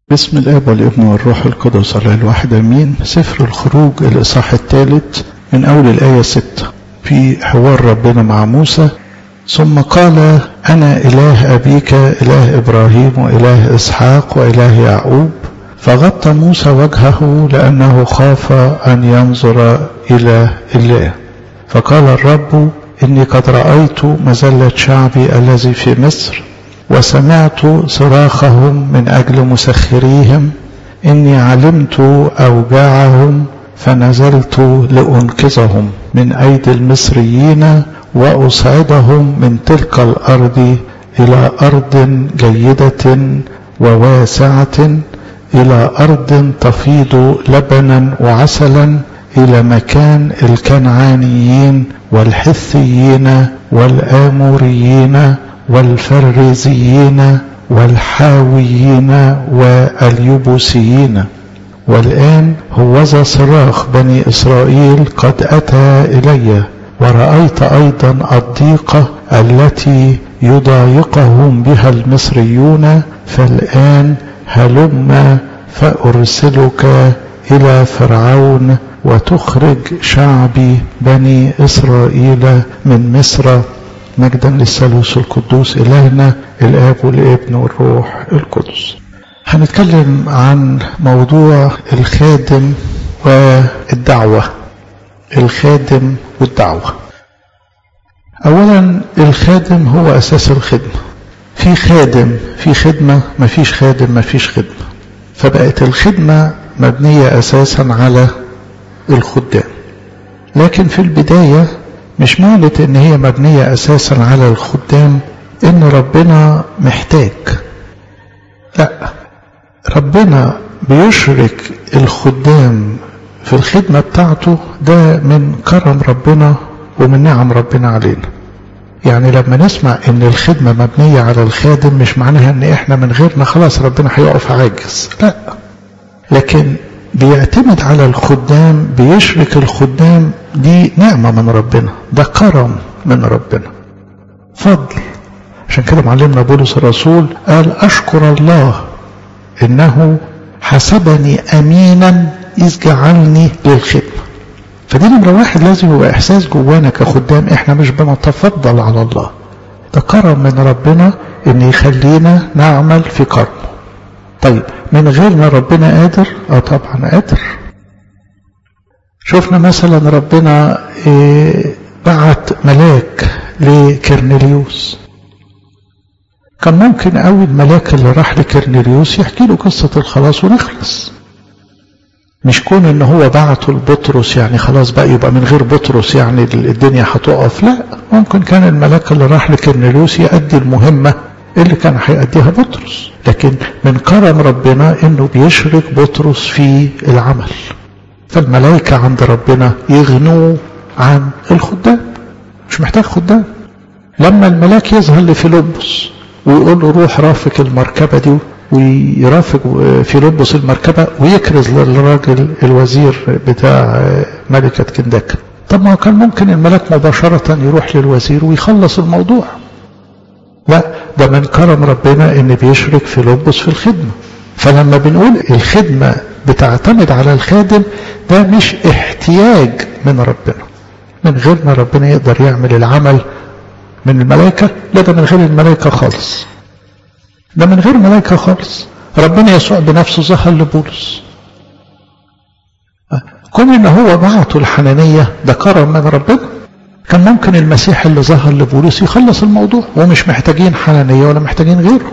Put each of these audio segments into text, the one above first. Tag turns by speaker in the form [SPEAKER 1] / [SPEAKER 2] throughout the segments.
[SPEAKER 1] بسم الاب والابن والروح القدس الله الواحد امين سفر الخروج الاصحاح الثالث من اول الايه ستة في حوار ربنا مع موسى ثم قال انا اله ابيك اله ابراهيم واله اسحاق واله يعقوب فغطى موسى وجهه لانه خاف ان ينظر الى الله فقال الرب اني قد رايت مذله شعبي الذي في مصر وسمعت صراخهم من اجل مسخريهم اني علمت اوجاعهم فنزلت لانقذهم من ايدي المصريين واصعدهم من تلك الارض الى ارض جيده وواسعه الى ارض تفيض لبنا وعسلا الى مكان الكنعانيين والحثيين والاموريين والفريزيين والحاويين واليبوسيين والآن هوذا صراخ بني إسرائيل قد أتى إلي ورأيت أيضا الضيقة التي يضايقهم بها المصريون فالآن هلم فأرسلك إلى فرعون وتخرج شعبي بني إسرائيل من مصر مجدا للثالوث القدوس إلهنا الآب والابن والروح القدس هنتكلم عن موضوع الخادم والدعوة الخادم والدعوة أولا الخادم هو أساس الخدمة في خادم في خدمة ما فيش خادم ما فيش خدمة فبقت الخدمة مبنية أساسا على الخدام لكن في البداية مش معنى ان هي مبنية اساسا على الخدام ان ربنا محتاج لا ربنا بيشرك الخدام في الخدمة بتاعته ده من كرم ربنا ومن نعم ربنا علينا يعني لما نسمع ان الخدمة مبنية على الخادم مش معناها ان احنا من غيرنا خلاص ربنا هيقف عاجز لا لكن بيعتمد على الخدام بيشرك الخدام دي نعمة من ربنا ده كرم من ربنا فضل عشان كده معلمنا بولس الرسول قال أشكر الله إنه حسبني أمينا إذ جعلني للخدمة فدي نمرة واحد لازم يبقى إحساس جوانا كخدام إحنا مش بنتفضل على الله ده كرم من ربنا إن يخلينا نعمل في كرمه طيب من غيرنا ربنا قادر اه طبعا قادر شفنا مثلا ربنا إيه بعت ملاك لكرنيليوس كان ممكن قوي الملاك اللي راح لكرنيليوس يحكي له قصة الخلاص ونخلص مش كون ان هو بعته لبطرس يعني خلاص بقى يبقى من غير بطرس يعني الدنيا هتقف لا ممكن كان الملاك اللي راح لكرنيليوس يؤدي المهمة اللي كان هيأديها بطرس لكن من كرم ربنا انه بيشرك بطرس في العمل فالملائكة عند ربنا يغنوا عن الخدام مش محتاج خدام لما الملاك يظهر لفيلبس ويقول له روح رافق المركبة دي ويرافق فيلبس المركبة ويكرز للراجل الوزير بتاع ملكة كنداكا طب ما كان ممكن الملاك مباشرة يروح للوزير ويخلص الموضوع لا ده من كرم ربنا ان بيشرك في لبس في الخدمة فلما بنقول الخدمة بتعتمد على الخادم ده مش احتياج من ربنا من غيرنا ربنا يقدر يعمل العمل من الملائكة لا ده من غير الملائكة خالص ده من غير ملائكة خالص ربنا يسوع بنفسه ظهر لبولس كون ان هو بعته الحنانية ده كرم من ربنا كان ممكن المسيح اللي ظهر لبولس يخلص الموضوع ومش محتاجين حنانية ولا محتاجين غيره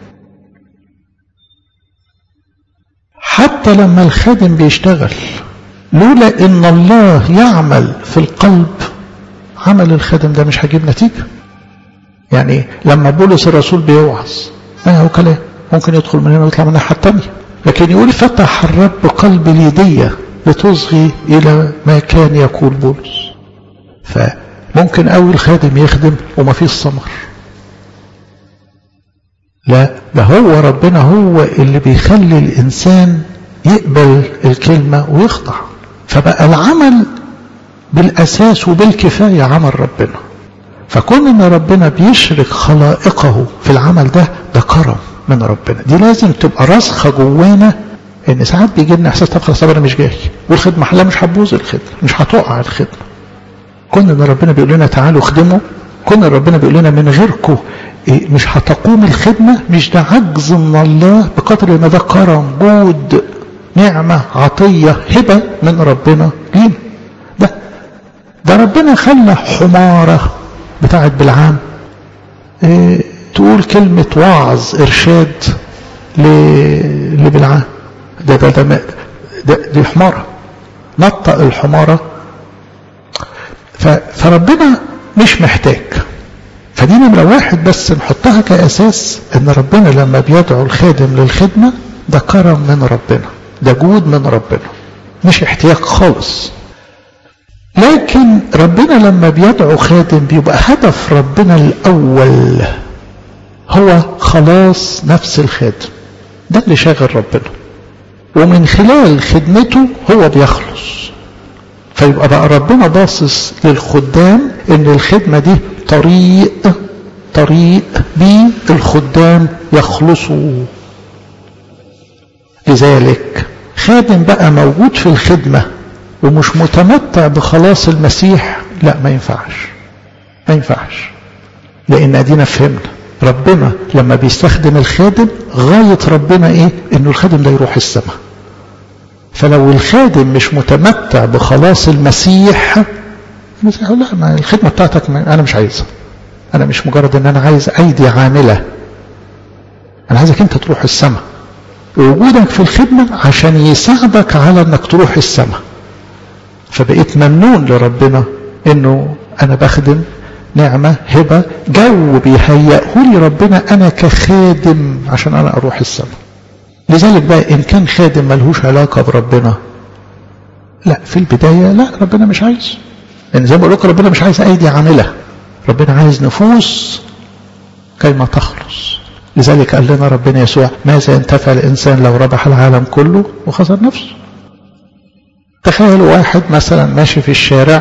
[SPEAKER 1] حتى لما الخادم بيشتغل لولا ان الله يعمل في القلب عمل الخادم ده مش هيجيب نتيجة يعني لما بولس الرسول بيوعظ ما هو كلام ممكن يدخل من هنا ويطلع من الناحية التانية لكن يقول فتح الرب قلب ليدية لتصغي إلى ما كان يقول بولس فممكن أول الخادم يخدم وما فيش ثمر لا ده هو ربنا هو اللي بيخلي الإنسان يقبل الكلمة ويخضع فبقى العمل بالأساس وبالكفاية عمل ربنا فكون ان ربنا بيشرك خلائقه في العمل ده ده كرم من ربنا دي لازم تبقى راسخة جوانا ان ساعات بيجي لنا احساس طب خلاص انا مش جاي والخدمة حلا مش هتبوظ الخدمة مش هتقع الخدمة كنا ان ربنا بيقول لنا تعالوا خدموا كنا ربنا بيقول لنا من غيركم إيه مش هتقوم الخدمة مش ده عجز من الله بقدر ما ده كرم جود نعمة عطية هبة من ربنا لينا ده ده ربنا خلى حمارة بتاعت بالعام إيه تقول كلمة وعظ إرشاد لبلعام ده ده ده, ده دي حمارة نطق الحمارة فربنا مش محتاج فدي نمرة واحد بس نحطها كأساس ان ربنا لما بيدعو الخادم للخدمة ده كرم من ربنا ده جود من ربنا مش احتياج خالص لكن ربنا لما بيدعو خادم بيبقى هدف ربنا الأول هو خلاص نفس الخادم ده اللي شاغل ربنا ومن خلال خدمته هو بيخلص فيبقى بقى ربنا باصص للخدام ان الخدمة دي طريق طريق بيه الخدام يخلصوا لذلك خادم بقى موجود في الخدمة ومش متمتع بخلاص المسيح لا ما ينفعش ما ينفعش لان ادينا فهمنا ربنا لما بيستخدم الخادم غاية ربنا ايه انه الخادم ده يروح السماء فلو الخادم مش متمتع بخلاص المسيح المسيح يقول لا ما الخدمة بتاعتك ما انا مش عايزها انا مش مجرد ان انا عايز ايدي عاملة انا عايزك انت تروح السماء وجودك في الخدمة عشان يساعدك على انك تروح السماء فبقيت ممنون لربنا انه انا بخدم نعمة هبة جو بيهيئه لي ربنا انا كخادم عشان انا اروح السماء لذلك بقى ان كان خادم ملهوش علاقة بربنا لا في البداية لا ربنا مش عايز لان زي ما بقول لكم ربنا مش عايز ايدي عاملة ربنا عايز نفوس كيما تخلص لذلك قال لنا ربنا يسوع ماذا ينتفع الانسان لو ربح العالم كله وخسر نفسه تخيل واحد مثلا ماشي في الشارع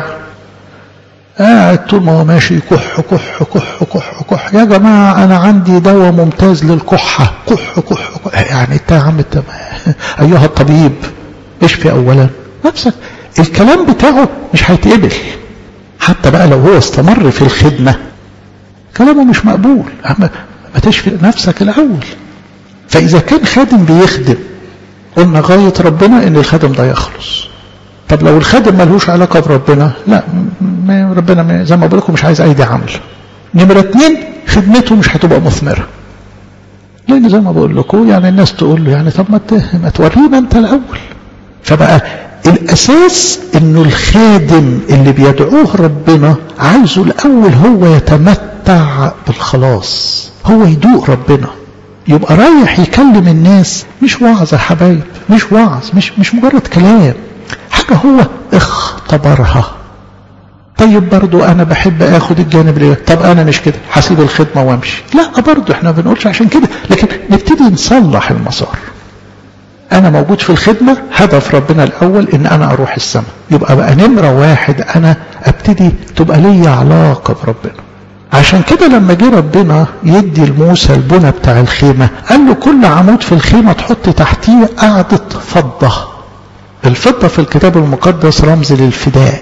[SPEAKER 1] قاعد طول ما هو ماشي كح كح كح كح كح يا جماعة أنا عندي دواء ممتاز للكحة كح كح كح يعني أنت يا عم أنت أيها الطبيب اشفي أولا نفسك الكلام بتاعه مش هيتقبل حتى بقى لو هو استمر في الخدمة كلامه مش مقبول أما ما تشفي نفسك الأول فإذا كان خادم بيخدم قلنا غاية ربنا إن الخادم ده يخلص طب لو الخادم ملهوش علاقة بربنا لا ما ربنا ما زي ما بقول لكم مش عايز أيدي عمل نمرة اتنين خدمته مش هتبقى مثمرة لأن زي ما بقول لكم يعني الناس تقول له يعني طب ما ما تورينا أنت الأول فبقى الأساس إنه الخادم اللي بيدعوه ربنا عايزه الأول هو يتمتع بالخلاص هو يدوق ربنا يبقى رايح يكلم الناس مش وعظ يا حبايب مش وعظ مش مش مجرد كلام حاجة هو اختبرها طيب برضو انا بحب اخد الجانب اللي طب انا مش كده هسيب الخدمة وامشي لا برضو احنا ما بنقولش عشان كده لكن نبتدي نصلح المسار انا موجود في الخدمة هدف ربنا الاول ان انا اروح السماء يبقى بقى نمرة واحد انا ابتدي تبقى لي علاقة بربنا عشان كده لما جه ربنا يدي لموسى البنى بتاع الخيمة قال له كل عمود في الخيمة تحط تحتيه قاعدة فضة الفضة في الكتاب المقدس رمز للفداء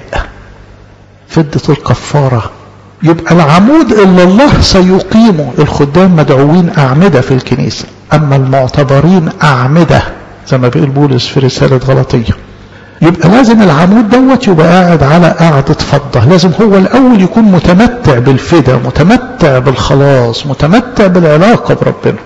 [SPEAKER 1] فدة الكفارة يبقى العمود اللي الله سيقيمه الخدام مدعوين أعمدة في الكنيسة أما المعتبرين أعمدة زي ما بيقول بولس في رسالة غلطية يبقى لازم العمود دوت يبقى قاعد على قاعدة فضة لازم هو الأول يكون متمتع بالفدا متمتع بالخلاص متمتع بالعلاقة بربنا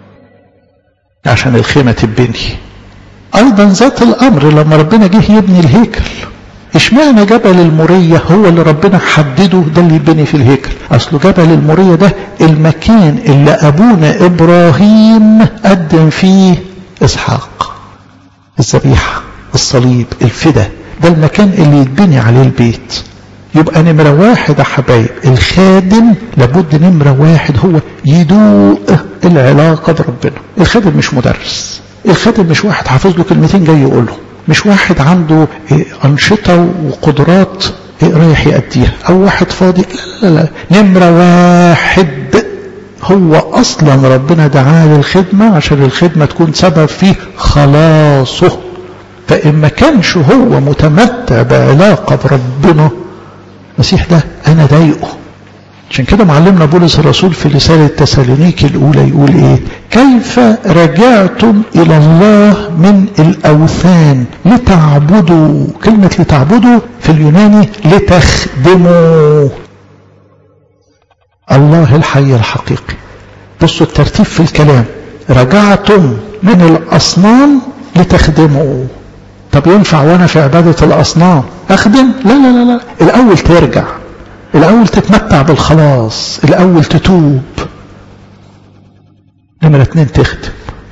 [SPEAKER 1] عشان الخيمة تبني أيضا ذات الأمر لما ربنا جه يبني الهيكل اشمعنى جبل المورية هو اللي ربنا حدده ده اللي يبني في الهيكل أصله جبل المورية ده المكان اللي أبونا إبراهيم قدم فيه إسحاق الذبيحة الصليب الفدا ده المكان اللي يتبني عليه البيت يبقى نمرة واحد يا حبايب الخادم لابد نمرة واحد هو يدوق العلاقة بربنا الخادم مش مدرس الخادم مش واحد حافظ له كلمتين جاي يقوله مش واحد عنده أنشطة وقدرات رايح يأديها أو واحد فاضي لا لا لا نمرة واحد هو اصلا ربنا دعاه للخدمة عشان الخدمة تكون سبب في خلاصه فإن ما كانش هو متمتع بعلاقة بربنا المسيح ده أنا ضايقه عشان كده معلمنا بولس الرسول في رسالة تسالونيك الأولى يقول إيه كيف رجعتم إلى الله من الأوثان لتعبدوا كلمة لتعبدوا في اليوناني لتخدموا الله الحي الحقيقي بصوا الترتيب في الكلام رجعتم من الأصنام لتخدموا طب ينفع وانا في عبادة الأصنام أخدم لا لا لا لا الأول ترجع الأول تتمتع بالخلاص الأول تتوب نمرة اتنين تخدم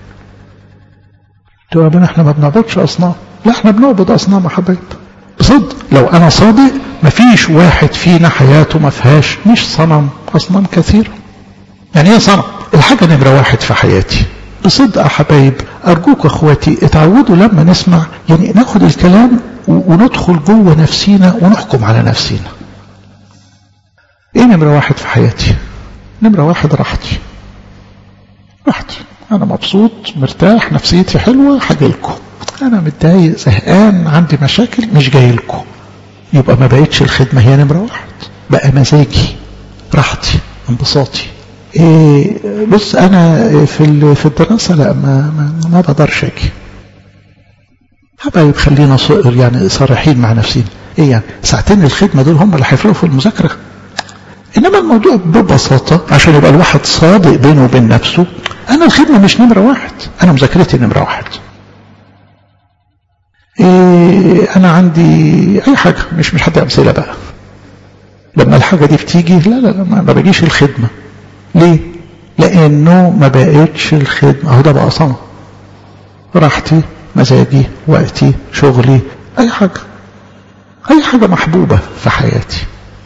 [SPEAKER 1] تقول ربنا احنا ما بنعبدش أصنام لا احنا بنعبد أصنام يا حبايب بصدق لو أنا صادق مفيش واحد فينا حياته ما فيهاش مش صنم أصنام كثيرة يعني ايه صنم الحاجة نمرة واحد في حياتي بصدق يا حبايب أرجوك أخواتي اتعودوا لما نسمع يعني ناخد الكلام وندخل جوه نفسينا ونحكم على نفسينا ايه نمرة واحد في حياتي نمرة واحد راحتي راحتي انا مبسوط مرتاح نفسيتي حلوة هجيلكم انا متضايق زهقان عندي مشاكل مش جايلكم يبقى ما بقتش الخدمة هي نمرة واحد بقى مزاجي راحتي انبساطي إيه بص انا في في الدراسة لا ما ما, ما بقدرش اجي حبايب خلينا يعني صريحين مع نفسينا ايه يعني ساعتين الخدمة دول هم اللي هيفرقوا في المذاكرة انما الموضوع ببساطة عشان يبقى الواحد صادق بينه وبين نفسه انا الخدمة مش نمرة واحد انا مذاكرتي نمرة واحد إيه انا عندي اي حاجة مش مش حد امثلة بقى لما الحاجة دي بتيجي لا لا لا ما بجيش الخدمة ليه لانه ما بقتش الخدمة اهو ده بقى صنع راحتي مزاجي وقتي شغلي اي حاجة اي حاجة محبوبة في حياتي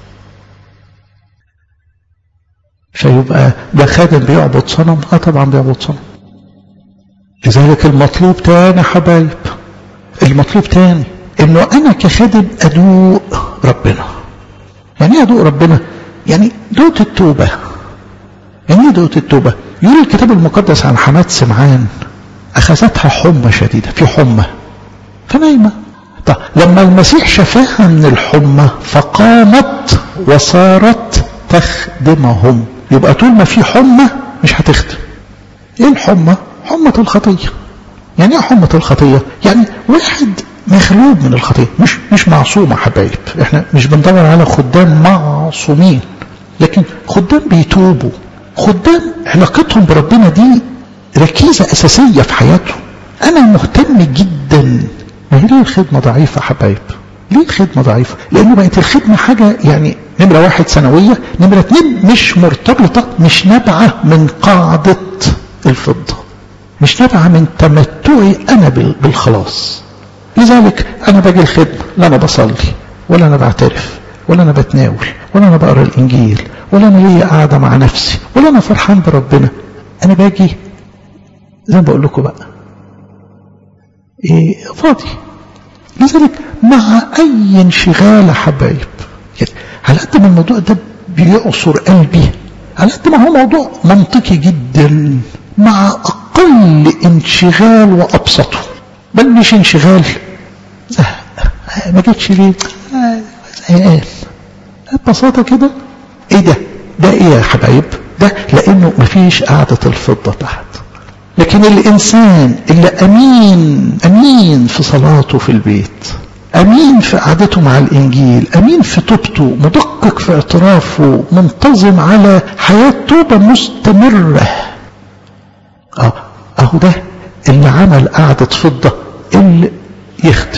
[SPEAKER 1] فيبقى ده خادم بيعبد صنم اه طبعا بيعبد صنم لذلك المطلوب تاني حبايب المطلوب تاني انه انا كخادم ادوق ربنا يعني ايه ادوق ربنا يعني دوت التوبة يعني ايه دوت التوبة يقول الكتاب المقدس عن حماد سمعان اخذتها حمى شديدة في حمى فنايمة طب لما المسيح شفاها من الحمى فقامت وصارت تخدمهم يبقى طول ما في حمى مش هتخدم ايه الحمى حمى الخطية يعني ايه حمى الخطية يعني واحد مغلوب من الخطية مش مش معصوم حبايب احنا مش بندور على خدام معصومين لكن خدام بيتوبوا خدام علاقتهم بربنا دي ركيزة أساسية في حياته أنا مهتم جدا ما هي ليه الخدمة ضعيفة حبايب ليه الخدمة ضعيفة لأنه بقت الخدمة حاجة يعني نمرة واحد سنوية نمرة اتنين مش مرتبطة مش نابعة من قاعدة الفضة مش نابعة من تمتعي أنا بالخلاص لذلك أنا باجي الخدمة لا أنا بصلي ولا أنا بعترف ولا أنا بتناول ولا أنا بقرا الإنجيل ولا أنا ليا قاعدة مع نفسي ولا أنا فرحان بربنا أنا باجي زي ما بقول لكم بقى إيه فاضي لذلك مع أي انشغال يا حبايب يعني على قد ما الموضوع ده بيعصر قلبي على قد ما هو موضوع منطقي جدا مع أقل انشغال وأبسطه بل مش انشغال زهق ما جتش ليه زهقان ببساطة كده ايه ده ده ايه يا حبايب ده لانه مفيش قاعدة الفضة تحت لكن الانسان اللي امين امين في صلاته في البيت امين في قعدته مع الانجيل امين في توبته مدقق في اعترافه منتظم على حياة توبة مستمرة اه اهو ده اللي عمل قعدة فضة اللي يخدم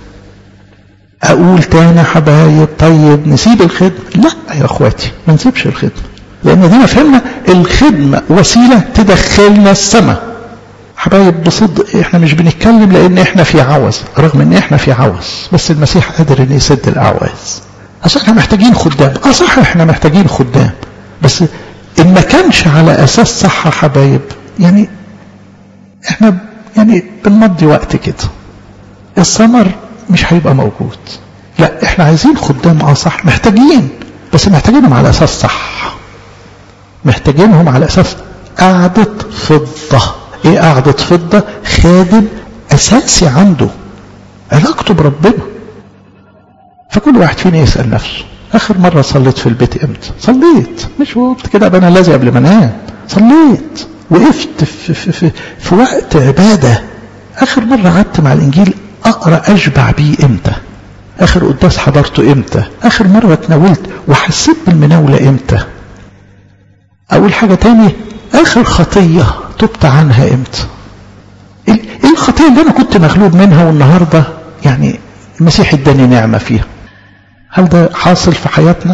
[SPEAKER 1] اقول تاني حبايب طيب نسيب الخدمة لا يا اخواتي ما نسيبش الخدمة لان دينا فهمنا الخدمة وسيلة تدخلنا السماء حبايب بصدق احنا مش بنتكلم لان احنا في عوز رغم ان احنا في عوز بس المسيح قادر ان يسد الاعواز اصل احنا محتاجين خدام اه صح احنا محتاجين خدام بس ان ما كانش على اساس صح حبايب يعني احنا يعني بنمضي وقت كده الثمر مش هيبقى موجود لا احنا عايزين خدام اه صح محتاجين بس محتاجينهم على اساس صح محتاجينهم على أساس قعدة فضة إيه قعدة فضة خادم أساسي عنده علاقته بربنا فكل واحد فينا يسأل نفسه آخر مرة صليت في البيت إمتى صليت مش وقت كده أبقى أنا لازم قبل ما أنام صليت وقفت في, في, في, في وقت عبادة آخر مرة قعدت مع الإنجيل أقرأ أشبع بيه إمتى آخر قداس حضرته إمتى آخر مرة اتناولت وحسيت بالمناولة إمتى أول حاجة تاني آخر خطية تبت عنها إمتى إيه الخطية اللي أنا كنت مغلوب منها والنهاردة يعني المسيح اداني نعمة فيها هل ده حاصل في حياتنا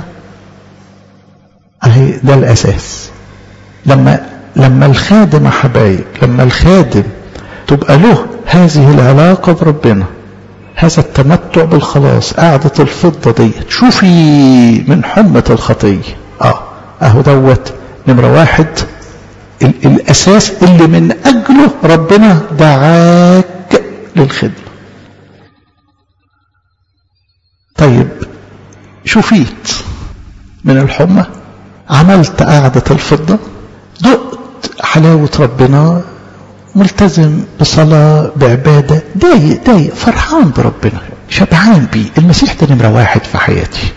[SPEAKER 1] أهي ده الأساس لما لما الخادم حبايب لما الخادم تبقى له هذه العلاقة بربنا هذا التمتع بالخلاص قعدة الفضة دي شوفي من حمة الخطية اه اهو دوت نمرة واحد الاساس اللي من اجله ربنا دعاك للخدمة طيب شفيت من الحمى عملت قعدة الفضة دقت حلاوة ربنا ملتزم بصلاة بعبادة دايق دايق فرحان بربنا شبعان بيه المسيح ده نمرة واحد في حياتي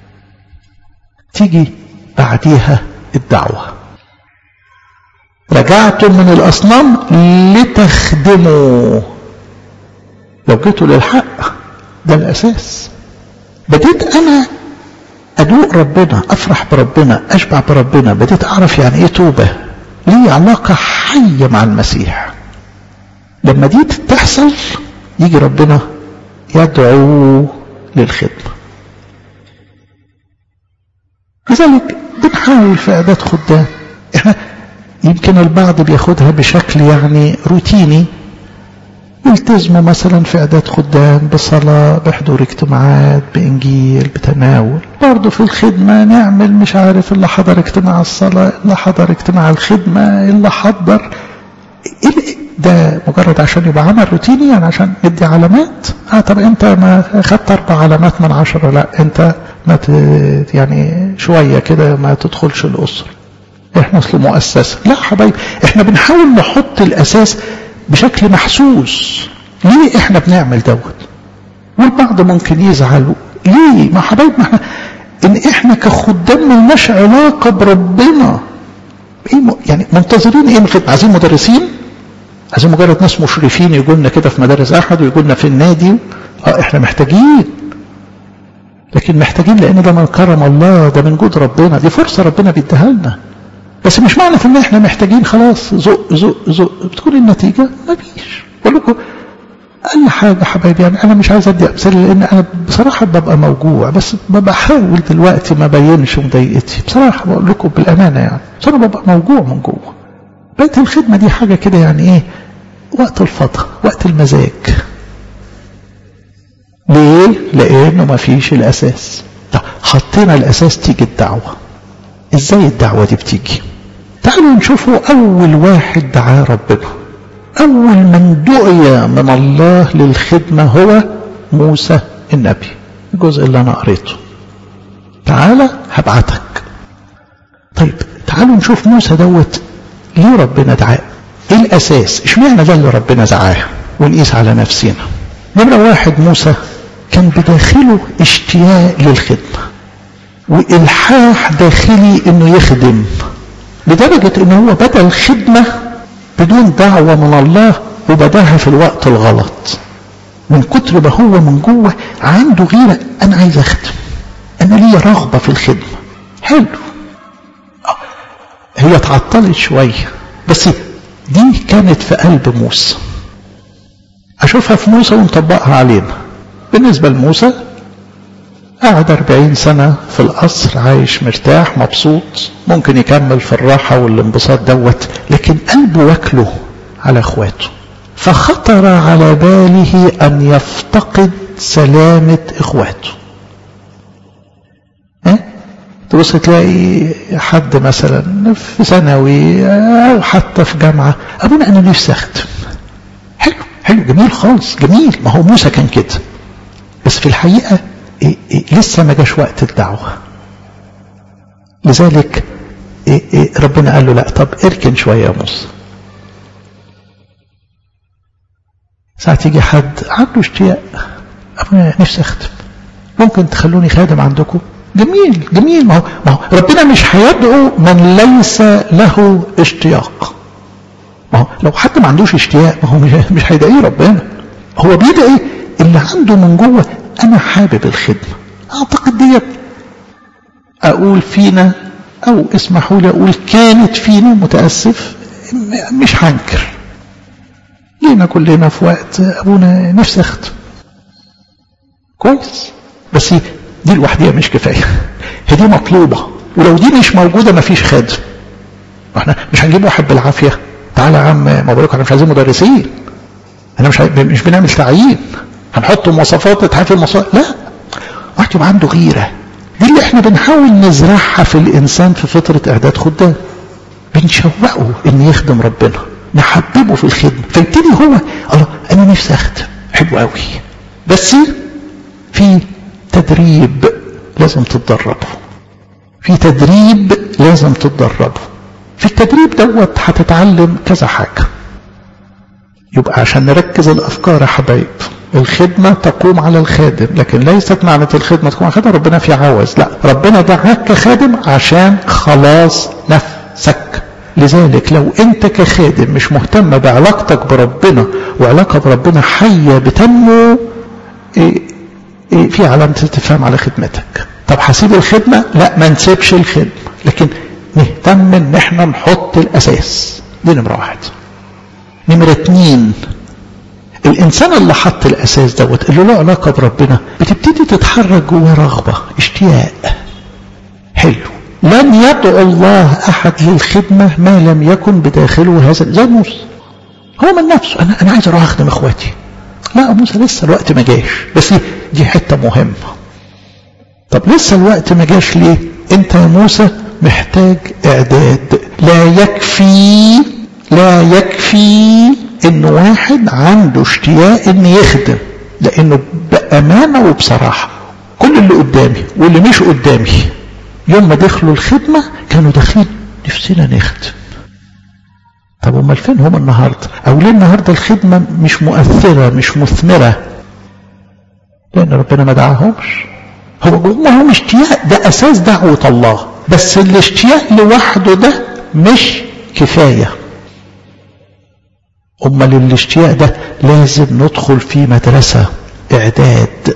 [SPEAKER 1] تيجي بعديها الدعوة رجعتم من الأصنام لتخدموا لو جيتوا للحق ده الأساس بديت أنا أدوق ربنا أفرح بربنا أشبع بربنا بديت أعرف يعني إيه توبة ليه علاقة حية مع المسيح لما دي تحصل يجي ربنا يدعو للخدمة لذلك بنحاول في إعداد خدام احنا يمكن البعض بياخدها بشكل يعني روتيني يلتزموا مثلا في إعداد خدام بصلاة بحضور اجتماعات بإنجيل بتناول برضه في الخدمة نعمل مش عارف اللي حضر اجتماع الصلاة اللي حضر اجتماع الخدمة اللي حضر ده مجرد عشان يبقى عمل روتيني يعني عشان ندي علامات اه طب انت ما خدت اربع علامات من عشرة لا انت ما ت... يعني شوية كده ما تدخلش الأسرة احنا اصل مؤسسة لا حبايب احنا بنحاول نحط الأساس بشكل محسوس ليه احنا بنعمل دوت والبعض ممكن يزعلوا ليه ما حبايب ما احنا ان احنا كخدام ملناش علاقة بربنا ايه م... يعني منتظرين ايه من الخدمة عايزين مدرسين عايزين مجرد ناس مشرفين يقول لنا كده في مدارس احد ويقول لنا في النادي اه احنا محتاجين لكن محتاجين لان ده من كرم الله ده من جود ربنا دي فرصه ربنا بيديها لنا بس مش معنى في ان احنا محتاجين خلاص زق زق زق بتكون النتيجه ما فيش بقول لكم اقل حاجه حبايبي يعني انا مش عايز ادي امثله لان انا بصراحه ببقى موجوع بس بحاول دلوقتي ما بينش مضايقتي بصراحه بقول لكم بالامانه يعني بس انا ببقى موجوع من جوه بقت الخدمه دي حاجه كده يعني ايه وقت الفضا وقت المزاج ليه لانه ما فيش الاساس طب حطينا الاساس تيجي الدعوه ازاي الدعوه دي بتيجي تعالوا نشوفوا اول واحد دعاه ربنا اول من دعي من الله للخدمه هو موسى النبي الجزء اللي انا قريته تعالى هبعتك طيب تعالوا نشوف موسى دوت ليه ربنا دعاه ايه الاساس اشمعنى ده اللي ربنا دعاه ونقيس على نفسنا نمرة واحد موسى كان بداخله اشتياق للخدمة والحاح داخلي انه يخدم لدرجة انه هو بدأ الخدمة بدون دعوة من الله وبداها في الوقت الغلط من كتر ما هو من جوه عنده غيرة انا عايز اخدم انا ليا رغبة في الخدمة حلو هي اتعطلت شوية بس دي كانت في قلب موسى أشوفها في موسى ونطبقها علينا بالنسبة لموسى قعد أربعين سنة في القصر عايش مرتاح مبسوط ممكن يكمل في الراحة والانبساط دوت لكن قلبه واكله على اخواته فخطر على باله أن يفتقد سلامة اخواته تبص تلاقي حد مثلا في ثانوي او حتى في جامعه ابونا انا نفسي اخدم حلو حلو جميل خالص جميل ما هو موسى كان كده بس في الحقيقه إيه إيه لسه ما جاش وقت الدعوه لذلك إيه إيه ربنا قال له لا طب اركن شوية يا موسى ساعة يجي حد عنده اشتياق أنا نفسي أخدم ممكن تخلوني خادم عندكم جميل جميل ما هو, ما هو ربنا مش هيدعو من ليس له اشتياق ما هو لو حد ما عندوش اشتياق ما هو مش, مش هيدعيه ربنا هو بيدعي اللي عنده من جوه انا حابب الخدمه اعتقد ديت اقول فينا او اسمحوا لي اقول كانت فينا متاسف مش هنكر جينا كلنا في وقت ابونا نفسي اخدم كويس بس دي لوحديها مش كفايه هي دي مطلوبه ولو دي مش موجوده مفيش خادم احنا مش هنجيب واحد بالعافيه تعالى يا عم مبروك احنا مش عايزين مدرسين احنا مش مش بنعمل تعيين هنحط مواصفات تحافي المواصفات لا واحد يبقى عنده غيره دي اللي احنا بنحاول نزرعها في الانسان في فتره اعداد خدام بنشوقه ان يخدم ربنا نحببه في الخدمه فيبتدي هو الله انا نفسي اخدم حلو قوي بس في تدريب لازم تتدربه في تدريب لازم تتدربه في التدريب دوت هتتعلم كذا حاجة يبقى عشان نركز الأفكار يا حبايب الخدمة تقوم على الخادم لكن ليست معنى الخدمة تقوم على الخادم ربنا في عوز لا ربنا دعاك كخادم عشان خلاص نفسك لذلك لو انت كخادم مش مهتم بعلاقتك بربنا وعلاقة بربنا حية بتنمو إيه إيه في علامة استفهام على خدمتك طب هسيب الخدمة لا ما نسيبش الخدمة لكن نهتم ان احنا نحط الاساس دي نمرة واحد نمرة اتنين الانسان اللي حط الاساس دوت اللي له علاقة بربنا بتبتدي تتحرك جواه رغبة اشتياق حلو لن يدعو الله احد للخدمة ما لم يكن بداخله هذا زي موسى هو من نفسه انا انا عايز اروح اخدم اخواتي لا موسى لسه الوقت ما جاش بس دي حته مهمه طب لسه الوقت ما جاش ليه انت يا موسى محتاج اعداد لا يكفي لا يكفي ان واحد عنده اشتياق ان يخدم لانه بامانه وبصراحه كل اللي قدامي واللي مش قدامي يوم ما دخلوا الخدمه كانوا داخلين نفسنا نخدم طب امال فين هم النهارده او ليه النهارده الخدمه مش مؤثره مش مثمره لان ربنا ما دعاهمش هو جواهم اشتياق ده اساس دعوه الله بس الاشتياق لوحده ده مش كفايه امال الاشتياق ده لازم ندخل في مدرسه اعداد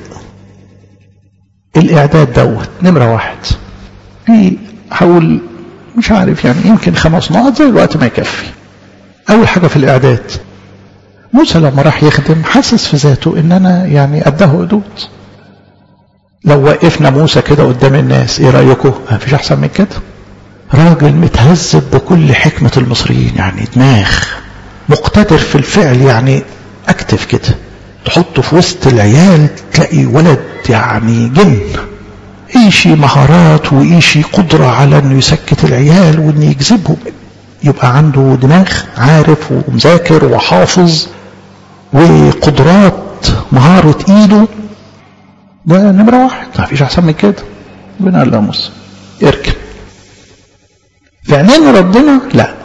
[SPEAKER 1] الاعداد دوت نمره واحد في حول مش عارف يعني يمكن خمس نقط زي الوقت ما يكفي أول حاجة في الإعداد موسى لما راح يخدم حاسس في ذاته إن أنا يعني قده حدود لو وقفنا موسى كده قدام الناس إيه رأيكم؟ ما فيش أحسن من كده راجل متهذب بكل حكمة المصريين يعني دماغ مقتدر في الفعل يعني أكتف كده تحطه في وسط العيال تلاقي ولد يعني جن ايشي مهارات وايشي قدرة على انه يسكت العيال وانه يجذبهم يبقى عنده دماغ عارف ومذاكر وحافظ وقدرات مهارة ايده ده نمرة واحد ما فيش احسن من كده ربنا قال له موسى اركن في عينين ربنا لا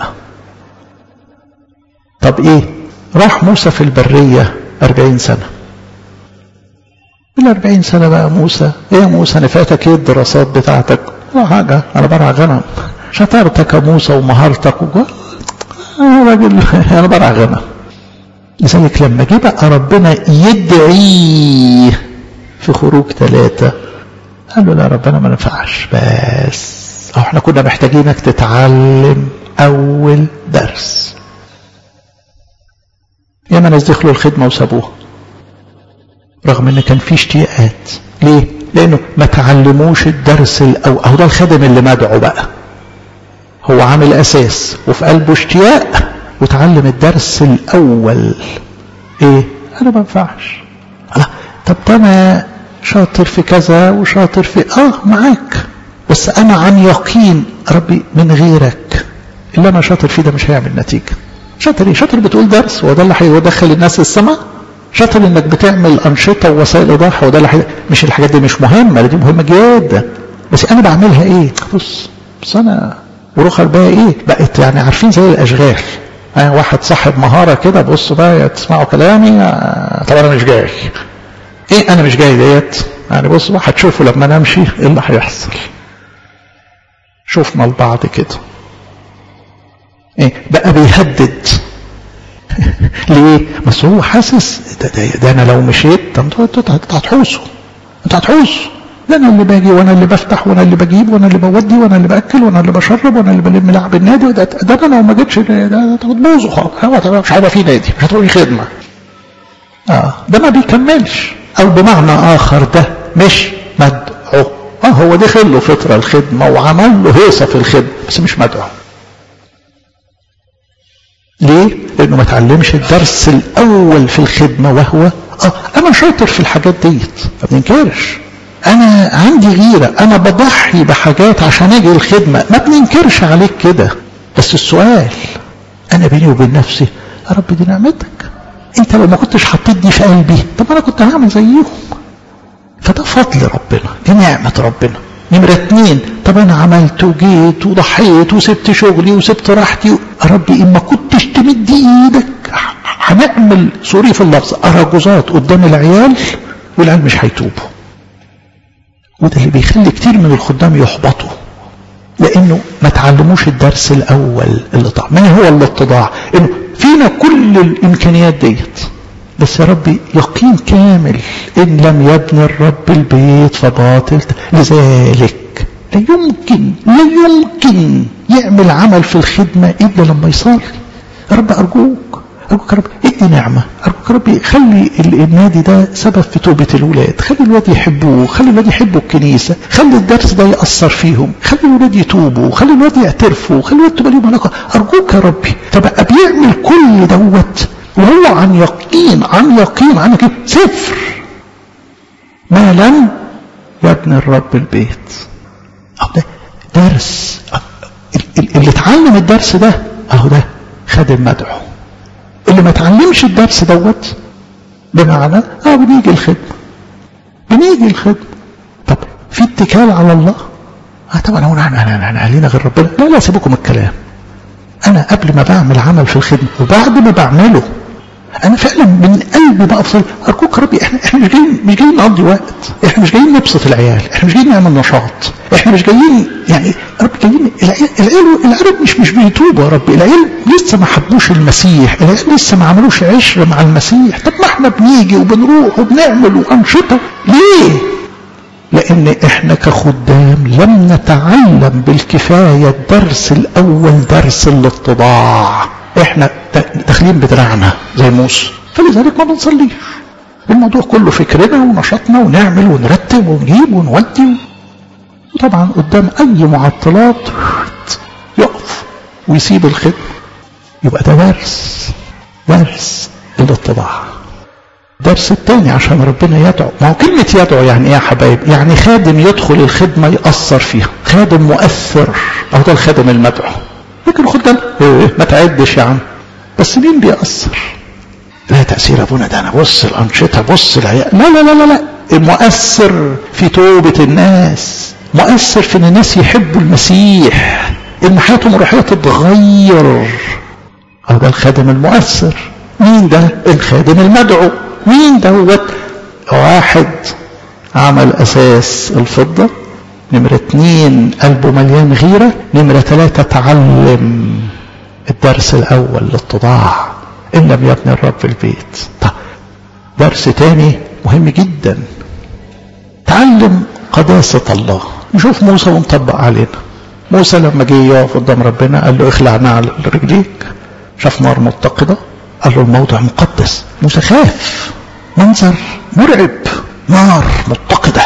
[SPEAKER 1] طب ايه راح موسى في البرية أربعين سنة الأربعين سنة بقى موسى ايه يا موسى انا فاتك ايه الدراسات بتاعتك ولا حاجة انا برع غنم شطارتك يا موسى ومهارتك وجو... انا راجل انا برع غنم لذلك لما جه بقى ربنا يدعي في خروج ثلاثة قال له لا ربنا ما نفعش بس أو احنا كنا محتاجينك تتعلم أول درس ياما ناس دخلوا الخدمة وسابوها رغم ان كان في اشتياقات ليه لانه ما تعلموش الدرس الاول اهو ده الخادم اللي مدعو بقى هو عامل اساس وفي قلبه اشتياق وتعلم الدرس الاول ايه انا ما ينفعش طب ده انا شاطر في كذا وشاطر في اه معاك بس انا عن يقين ربي من غيرك اللي انا شاطر فيه ده مش هيعمل نتيجه شاطر ايه شاطر بتقول درس وده اللي هيدخل الناس السماء شاطر انك بتعمل انشطه ووسائل ايضاح وده اللي مش الحاجات دي مش مهمه دي مهمه جدا بس انا بعملها ايه بص بس انا ورخر بقى ايه بقت يعني عارفين زي الاشغال يعني واحد صاحب مهاره كده بص بقى تسمعوا كلامي طب انا مش جاي ايه انا مش جاي ديت يعني بص بقى هتشوفوا لما نمشي ايه اللي هيحصل شوفنا البعض كده ايه بقى بيهدد ليه بس هو حاسس ده, ده, ده انا لو مشيت ده انتوا هتحوسوا انتوا هتحوسوا ده انا اللي باجي وانا اللي بفتح وانا اللي بجيب وانا اللي بودي وانا اللي باكل وانا اللي بشرب وانا اللي بلم لعب النادي ده, ده انا لو ما جيتش ده, ده هتبوظوا خالص هو مش هيبقى في نادي مش هتبقى في خدمه اه ده ما بيكملش او بمعنى اخر ده مش مدعو اه هو دخل له فتره الخدمه وعمل له هيصه في الخدمه بس مش مدعو ليه؟ لانه ما تعلمش الدرس الاول في الخدمه وهو اه انا شاطر في الحاجات ديت ما بننكرش انا عندي غيره انا بضحي بحاجات عشان اجي الخدمه ما بننكرش عليك كده بس السؤال انا بيني وبين نفسي يا رب دي نعمتك انت لو ما كنتش حطيت دي في قلبي طب انا كنت هعمل زيهم فده فضل ربنا دي نعمه ربنا نمرة اتنين طب انا عملت وجيت وضحيت وسبت شغلي وسبت راحتي يا ربي ان ما كنتش تمد ايدك هنعمل سوري في اللفظ اراجوزات قدام العيال والعيال مش هيتوبوا وده اللي بيخلي كتير من الخدام يحبطوا لانه ما تعلموش الدرس الاول اللي طبعا ما هو الاتضاع انه فينا كل الامكانيات ديت بس يا ربي يقين كامل ان لم يبني الرب البيت فباطل لذلك لا يمكن لا يمكن يعمل عمل في الخدمة إلا لما يصلي يا رب أرجوك أرجوك يا رب ادي نعمة أرجوك يا رب خلي النادي ده سبب في توبة الولاد خلي الولاد يحبوه خلي الولاد يحبوا الكنيسة خلي الدرس ده يأثر فيهم خلي الولاد يتوبوا خلي الولاد يعترفوا خلي الولاد تبقى ليهم علاقة أرجوك يا ربي فبقى بيعمل كل دوت وهو عن يقين عن يقين عن يقين صفر ما لم يبني الرب البيت أو ده درس اللي اتعلم الدرس ده اهو ده خادم مدعو اللي ما اتعلمش الدرس دوت بمعنى اه بنيجي الخدمه بنيجي الخدمه طب في اتكال على الله اه طبعا هو احنا احنا علينا غير ربنا لا لا سيبكم الكلام انا قبل ما بعمل عمل في الخدمه وبعد ما بعمله انا فعلا من قلبي بقى ارجوك يا ربي احنا احنا مش جايين مش جايين نقضي وقت احنا مش جايين نبسط العيال احنا مش جايين نعمل نشاط احنا مش جايين يعني رب جايين العيال العيال العيال مش مش بيتوبوا يا رب العيال لسه ما حبوش المسيح العيال لسه ما عملوش عشره مع المسيح طب ما احنا بنيجي وبنروح وبنعمل وانشطه ليه لان احنا كخدام لم نتعلم بالكفايه الدرس الاول درس الاتضاع احنا داخلين بدراعنا زي موسى فلذلك ما بنصليش الموضوع كله فكرنا ونشاطنا ونعمل ونرتب ونجيب ونودي وطبعا قدام اي معطلات يقف ويسيب الخدمة يبقى ده درس درس الاتضاع الدرس الثاني عشان ربنا يدعو ما هو كلمة يدعو يعني ايه يا حبايب يعني خادم يدخل الخدمة يأثر فيها خادم مؤثر اهو ده الخادم المدعو لكن الخدام ايه ما تعدش يا عم بس مين بيأثر لا تأثير أبونا ده أنا بص الأنشطة بص العيال لا لا لا لا لا المؤثر في توبة الناس مؤثر في ان الناس يحبوا المسيح ان حياتهم الروحية تتغير هو ده الخادم المؤثر مين ده الخادم المدعو مين دوت واحد عمل أساس الفضة نمرة اتنين قلبه مليان غيرة نمرة ثلاثة تعلم الدرس الأول الاتضاع إن لم يبني الرب البيت طب درس تاني مهم جدا تعلم قداسة الله نشوف موسى ونطبق علينا موسى لما جه يقف قدام ربنا قال له اخلع نعل رجليك شاف نار متقدة قال له الموضع مقدس موسى خاف منظر مرعب نار متقدة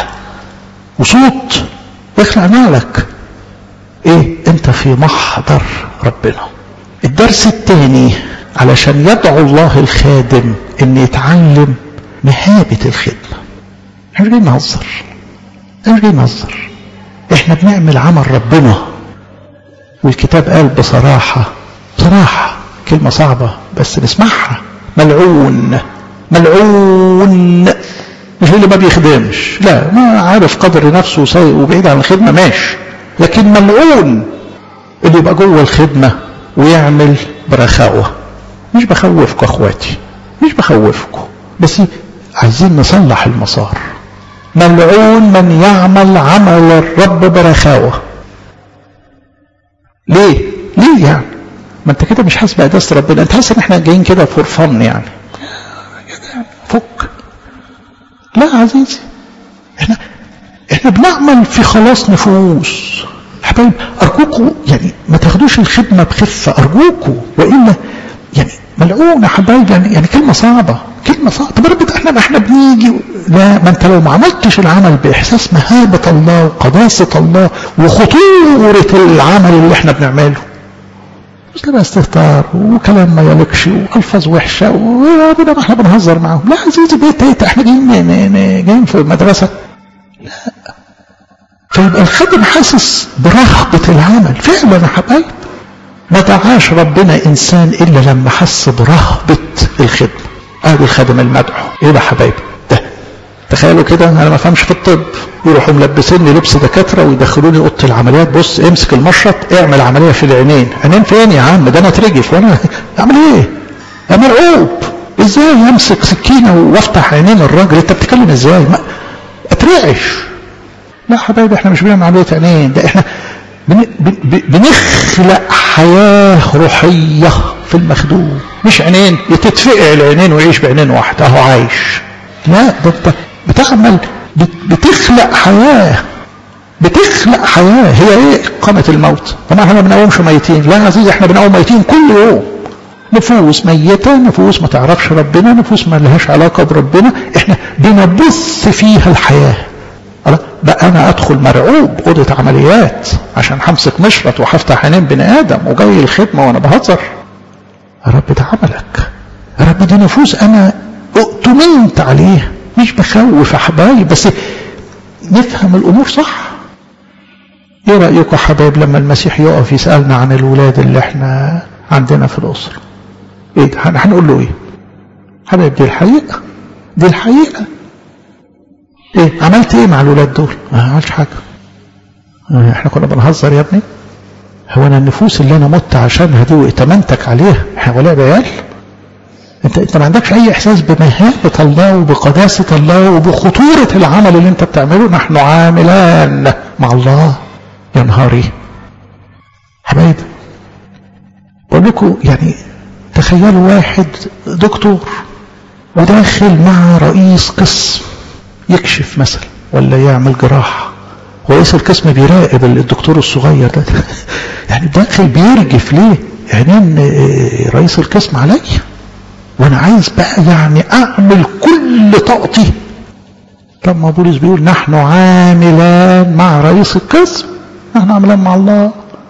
[SPEAKER 1] وصوت اخلع نعلك ايه انت في محضر ربنا الدرس الثاني علشان يدعو الله الخادم ان يتعلم مهابة الخدمة احنا مش جايين نهزر احنا مش جايين نهزر احنا بنعمل عمل ربنا والكتاب قال بصراحة بصراحة كلمة صعبة بس نسمعها ملعون ملعون مش اللي ما بيخدمش لا ما عارف قدر نفسه وبعيد عن الخدمة ماشي لكن ملعون اللي يبقى جوه الخدمة ويعمل برخاوة مش بخوفكم اخواتي مش بخوفكم بس عايزين نصلح المسار ملعون من يعمل عمل الرب برخاوة ليه ليه يعني ما انت كده مش حاسس بقداسة ربنا انت حاسس ان احنا جايين كده فور فن يعني فك لا عزيزي احنا احنا بنعمل في خلاص نفوس حبايب ارجوكوا يعني ما تاخدوش الخدمه بخفه ارجوكوا والا يعني ملعونه حبايب يعني يعني كلمه صعبه كلمه صعبه طب رب احنا ما احنا بنيجي لا ما انت لو ما عملتش العمل باحساس مهابه الله وقداسه الله وخطوره العمل اللي احنا بنعمله مش بقى استهتار وكلام ما يليقش والفاظ وحشه وربنا ما احنا بنهزر معاهم لا عزيزي بيت بيت احنا جايين جايين في مدرسه لا فيبقى الخادم حاسس برهبة العمل فعلا يا حبايب ما دعاش ربنا إنسان إلا لما حس برهبة الخدمة أهل الخادم المدعو إيه ده حبايب ده تخيلوا كده أنا ما فهمش في الطب يروحوا ملبسيني لبس دكاترة ويدخلوني أوضة العمليات بص امسك المشرط اعمل عملية في العينين عينين فين يا عم ده أنا اترجف وأنا أعمل إيه؟ أنا مرعوب إزاي أمسك سكينة وأفتح عينين الراجل أنت بتتكلم إزاي؟ ما اترعش لا حبايبي احنا مش بنعمل عمليه عينين ده احنا بن بنخلق حياه روحيه في المخدوم مش عينين تتفقع العينين ويعيش بعينين واحده اهو عايش لا ده انت بتعمل بتخلق حياه بتخلق حياه هي ايه اقامه الموت طبعا احنا ما بنقومش ميتين لا يا عزيزي احنا بنقوم ميتين كل يوم نفوس ميتة نفوس ما تعرفش ربنا نفوس ما لهاش علاقة بربنا احنا بنبث فيها الحياة بقى انا ادخل مرعوب اوضه عمليات عشان همسك مشرط وهفتح عينين بني ادم وجاي الخدمه وانا بهزر يا رب ده عملك يا رب دي نفوس انا اؤتمنت عليها مش بخوف يا حبايب بس نفهم الامور صح ايه رايكم يا حبايب لما المسيح يقف يسالنا عن الولاد اللي احنا عندنا في الاسره ايه ده هنقول له ايه حبايب دي الحقيقه دي الحقيقه ايه عملت ايه مع الولاد دول ما عملتش حاجه احنا كنا بنهزر يا ابني هو انا النفوس اللي انا مت عشانها دي وائتمنتك عليها احنا ولا عيال انت انت ما عندكش اي احساس بمهابه الله وبقداسه الله وبخطوره العمل اللي انت بتعمله نحن عاملان مع الله يا نهاري حبايب بقول لكم يعني تخيلوا واحد دكتور وداخل مع رئيس قسم يكشف مثلا ولا يعمل جراحة رئيس القسم بيراقب الدكتور الصغير ده يعني داخل بيرجف ليه عينين رئيس القسم عليا وانا عايز بقى يعني اعمل كل طاقتي طب ما بولس بيقول نحن عاملان مع رئيس القسم نحن عاملان مع الله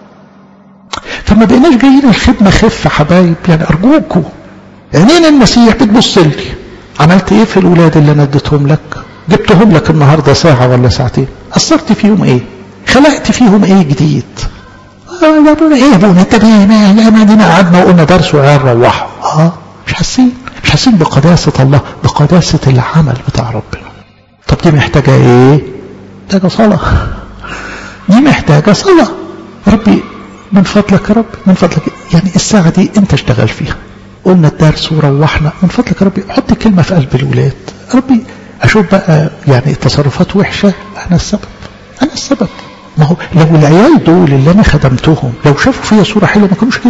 [SPEAKER 1] فما بقيناش جايين الخدمه خفه حبايب يعني ارجوكوا عينين المسيح بتبص لي عملت ايه في الولاد اللي انا اديتهم لك جبتهم لك النهارده ساعه ولا ساعتين اثرت فيهم ايه خلقت فيهم ايه جديد يا ابونا ايه يا ابونا انت ما ما دينا قعدنا وقلنا درس وعيال روحوا اه مش حاسين مش حاسين بقداسه الله بقداسه العمل بتاع ربنا طب دي محتاجه ايه محتاجه صلاه دي محتاجه صلاه ربي من فضلك يا رب من فضلك يعني الساعه دي انت اشتغل فيها قلنا الدرس وروحنا من فضلك يا ربي حط كلمه في قلب الولاد ربي اشوف بقى يعني تصرفات وحشه انا السبب انا السبب ما هو لو العيال دول اللي انا خدمتهم لو شافوا فيا صوره حلوه ما كانوش كده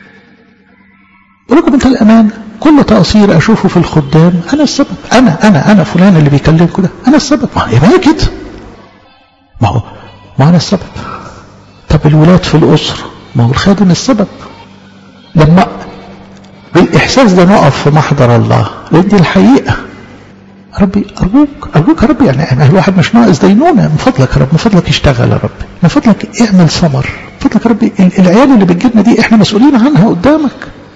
[SPEAKER 1] ولكم انت الامان كل تقصير اشوفه في الخدام انا السبب انا انا انا فلان اللي بيكلمكم ده انا السبب ما هي كده ما هو ما انا السبب طب الولاد في الاسره ما هو الخادم السبب لما بالاحساس ده نقف في محضر الله لان دي الحقيقه ربي أرجوك أرجوك يا رب يعني الواحد مش ناقص دينونة من فضلك يا رب من فضلك اشتغل يا رب من فضلك اعمل ثمر من فضلك يا رب العيال اللي بتجيلنا دي احنا مسؤولين عنها قدامك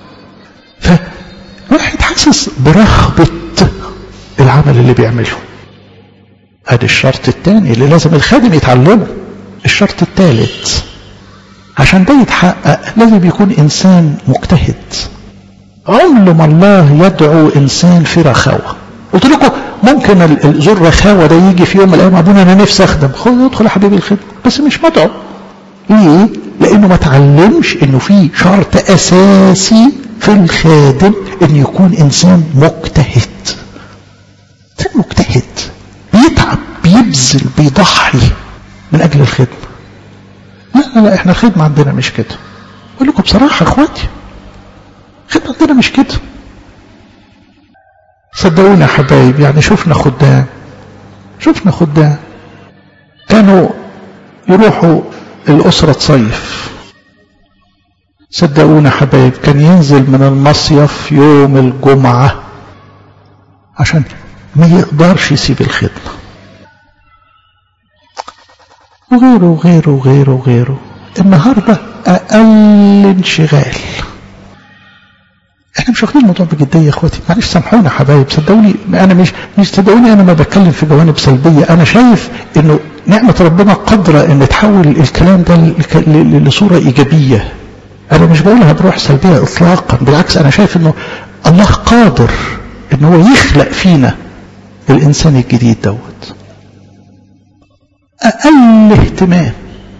[SPEAKER 1] فواحد حاسس برهبة العمل اللي بيعمله ادي الشرط الثاني اللي لازم الخادم يتعلمه الشرط الثالث عشان ده يتحقق لازم يكون انسان مجتهد عمر ما الله يدعو انسان في رخاوه قلت لكم ممكن ذو الرخاوه ده يجي في يوم من الايام ابونا انا نفسي اخدم خد ادخل يا حبيبي الخدمه بس مش مدعو ايه لانه ما تعلمش انه في شرط اساسي في الخادم ان يكون انسان مجتهد انسان مجتهد بيتعب بيبذل بيضحي من اجل الخدمه لا لا لا احنا الخدمه عندنا مش كده اقول لكم بصراحه اخواتي الخدمه عندنا مش كده صدقوني يا حبايب يعني شفنا خدام شفنا خدام كانوا يروحوا الأسرة تصيف صدقونا حبايب كان ينزل من المصيف يوم الجمعة عشان ما يقدرش يسيب الخدمة وغيره وغيره وغيره وغيره النهاردة أقل انشغال احنا مش واخدين الموضوع بجديه يا اخواتي معلش سامحونا يا حبايب صدقوني انا مش مش صدقوني انا ما بتكلم في جوانب سلبيه انا شايف انه نعمه ربنا قادره ان تحول الكلام ده لصوره ايجابيه انا مش بقولها بروح سلبيه اطلاقا بالعكس انا شايف انه الله قادر ان هو يخلق فينا الانسان الجديد دوت اقل اهتمام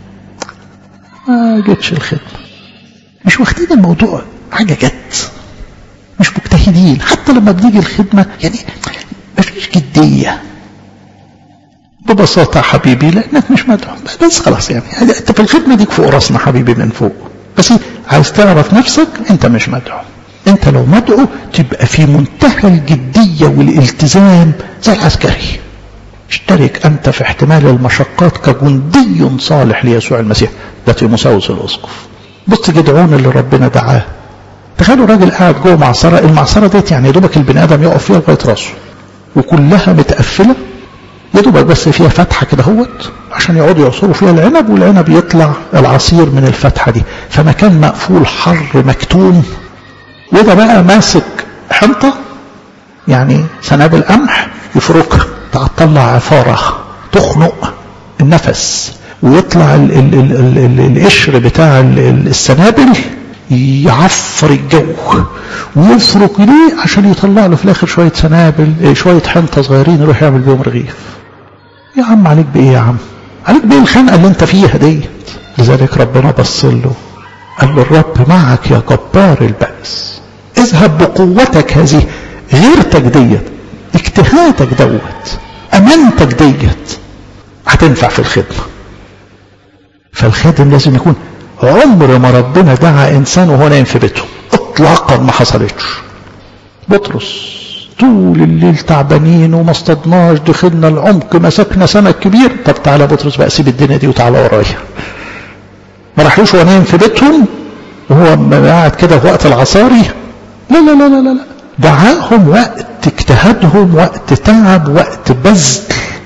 [SPEAKER 1] ما جتش الخدمه مش واخدين الموضوع حاجه جت مش مجتهدين حتى لما بنيجي الخدمة يعني مفيش جدية ببساطة حبيبي لأنك مش مدعو بس خلاص يعني أنت في الخدمة ديك فوق راسنا حبيبي من فوق بس عايز تعرف نفسك أنت مش مدعو أنت لو مدعو تبقى في منتهى الجدية والالتزام زي العسكري اشترك أنت في احتمال المشقات كجندي صالح ليسوع المسيح ده في مساوس الأسقف بص جدعون اللي ربنا دعاه تخيلوا راجل قاعد جوه معصره المعصره ديت يعني يا دوبك البني ادم يقف فيها لغايه راسه وكلها متقفله يا دوبك بس فيها فتحه كده اهوت عشان يقعدوا يعصروا فيها العنب والعنب يطلع العصير من الفتحه دي فمكان مقفول حر مكتوم وده بقى ماسك حنطه يعني سنابل قمح يفركها تطلع عفاره تخنق النفس ويطلع ال ال ال ال القشر بتاع السنابل يعفر الجو ويفرك ليه عشان يطلع له في الاخر شويه سنابل شويه حنطه صغيرين يروح يعمل بيهم رغيف يا عم عليك بايه يا عم عليك بايه الخنقه اللي انت فيها ديت لذلك ربنا بص له قال له الرب معك يا جبار البأس اذهب بقوتك هذه غيرتك ديت اجتهادك دوت امانتك ديت هتنفع في الخدمه فالخادم لازم يكون عمر ما ربنا دعا انسان وهو نايم في بيته اطلاقا ما حصلتش بطرس طول الليل تعبانين وما اصطدناش دخلنا العمق مسكنا سمك كبير طب تعالى بطرس بقى سيب الدنيا دي وتعالى ورايا ما راحوش وهو نايم في بيتهم وهو قاعد كده في وقت العصاري لا لا لا لا لا دعاهم وقت اجتهادهم وقت تعب وقت بذل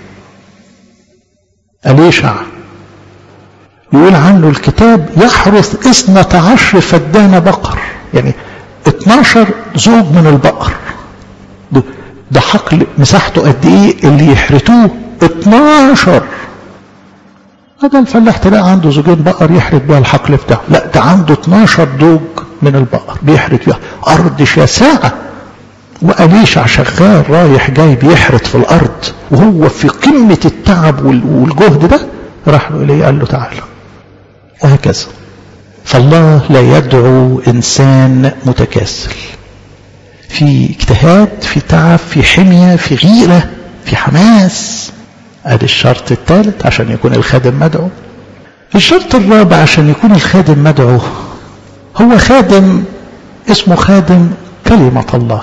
[SPEAKER 1] أليشع يقول عنه الكتاب يحرث اثنة عشر فدان بقر يعني 12 زوج من البقر ده, ده حقل مساحته قد ايه اللي يحرثوه 12 هذا الفلاح تلاقي عنده زوجين بقر يحرث بها الحقل بتاعه لا ده عنده 12 دوج من البقر بيحرث بها ارض شاسعه وأليشع شغال رايح جاي بيحرث في الارض وهو في قمه التعب والجهد ده راح له اليه قال له تعالى وهكذا فالله لا يدعو انسان متكاسل في اجتهاد في تعب في حميه في غيره في حماس ادي الشرط الثالث عشان يكون الخادم مدعو الشرط الرابع عشان يكون الخادم مدعو هو خادم اسمه خادم كلمة الله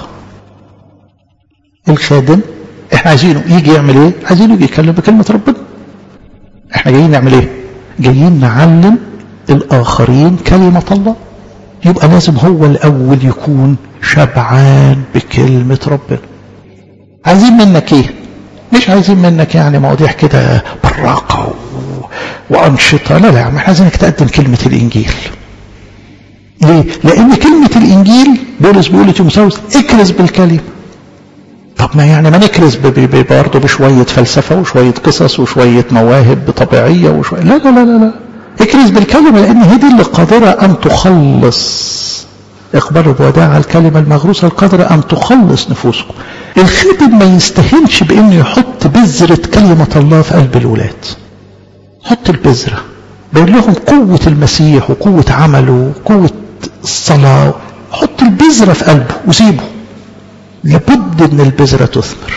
[SPEAKER 1] الخادم احنا عايزينه يجي يعمل ايه عايزينه يجي يتكلم بكلمة ربنا احنا جايين نعمل ايه جايين نعلم الاخرين كلمة الله يبقى لازم هو الاول يكون شبعان بكلمة ربنا عايزين منك ايه مش عايزين منك يعني مواضيع كده براقة و... وأنشطة لا لا احنا عايزينك تقدم كلمة الإنجيل ليه؟ لأن كلمة الإنجيل بولس بيقول لتيموثاوس اكرز بالكلمة طب ما يعني ما نكرز برضه بشوية فلسفة وشوية قصص وشوية مواهب طبيعية وشوية لا لا لا لا, لا. اكرز بالكلمة لأن هي دي اللي قادرة أن تخلص اقبلوا بوداع الكلمة المغروسة القادرة أن تخلص نفوسكم الخادم ما يستهنش بأنه يحط بذرة كلمة الله في قلب الولاد حط البذرة بين لهم قوة المسيح وقوة عمله وقوة الصلاة حط البذرة في قلبه وسيبه لابد ان البذرة تثمر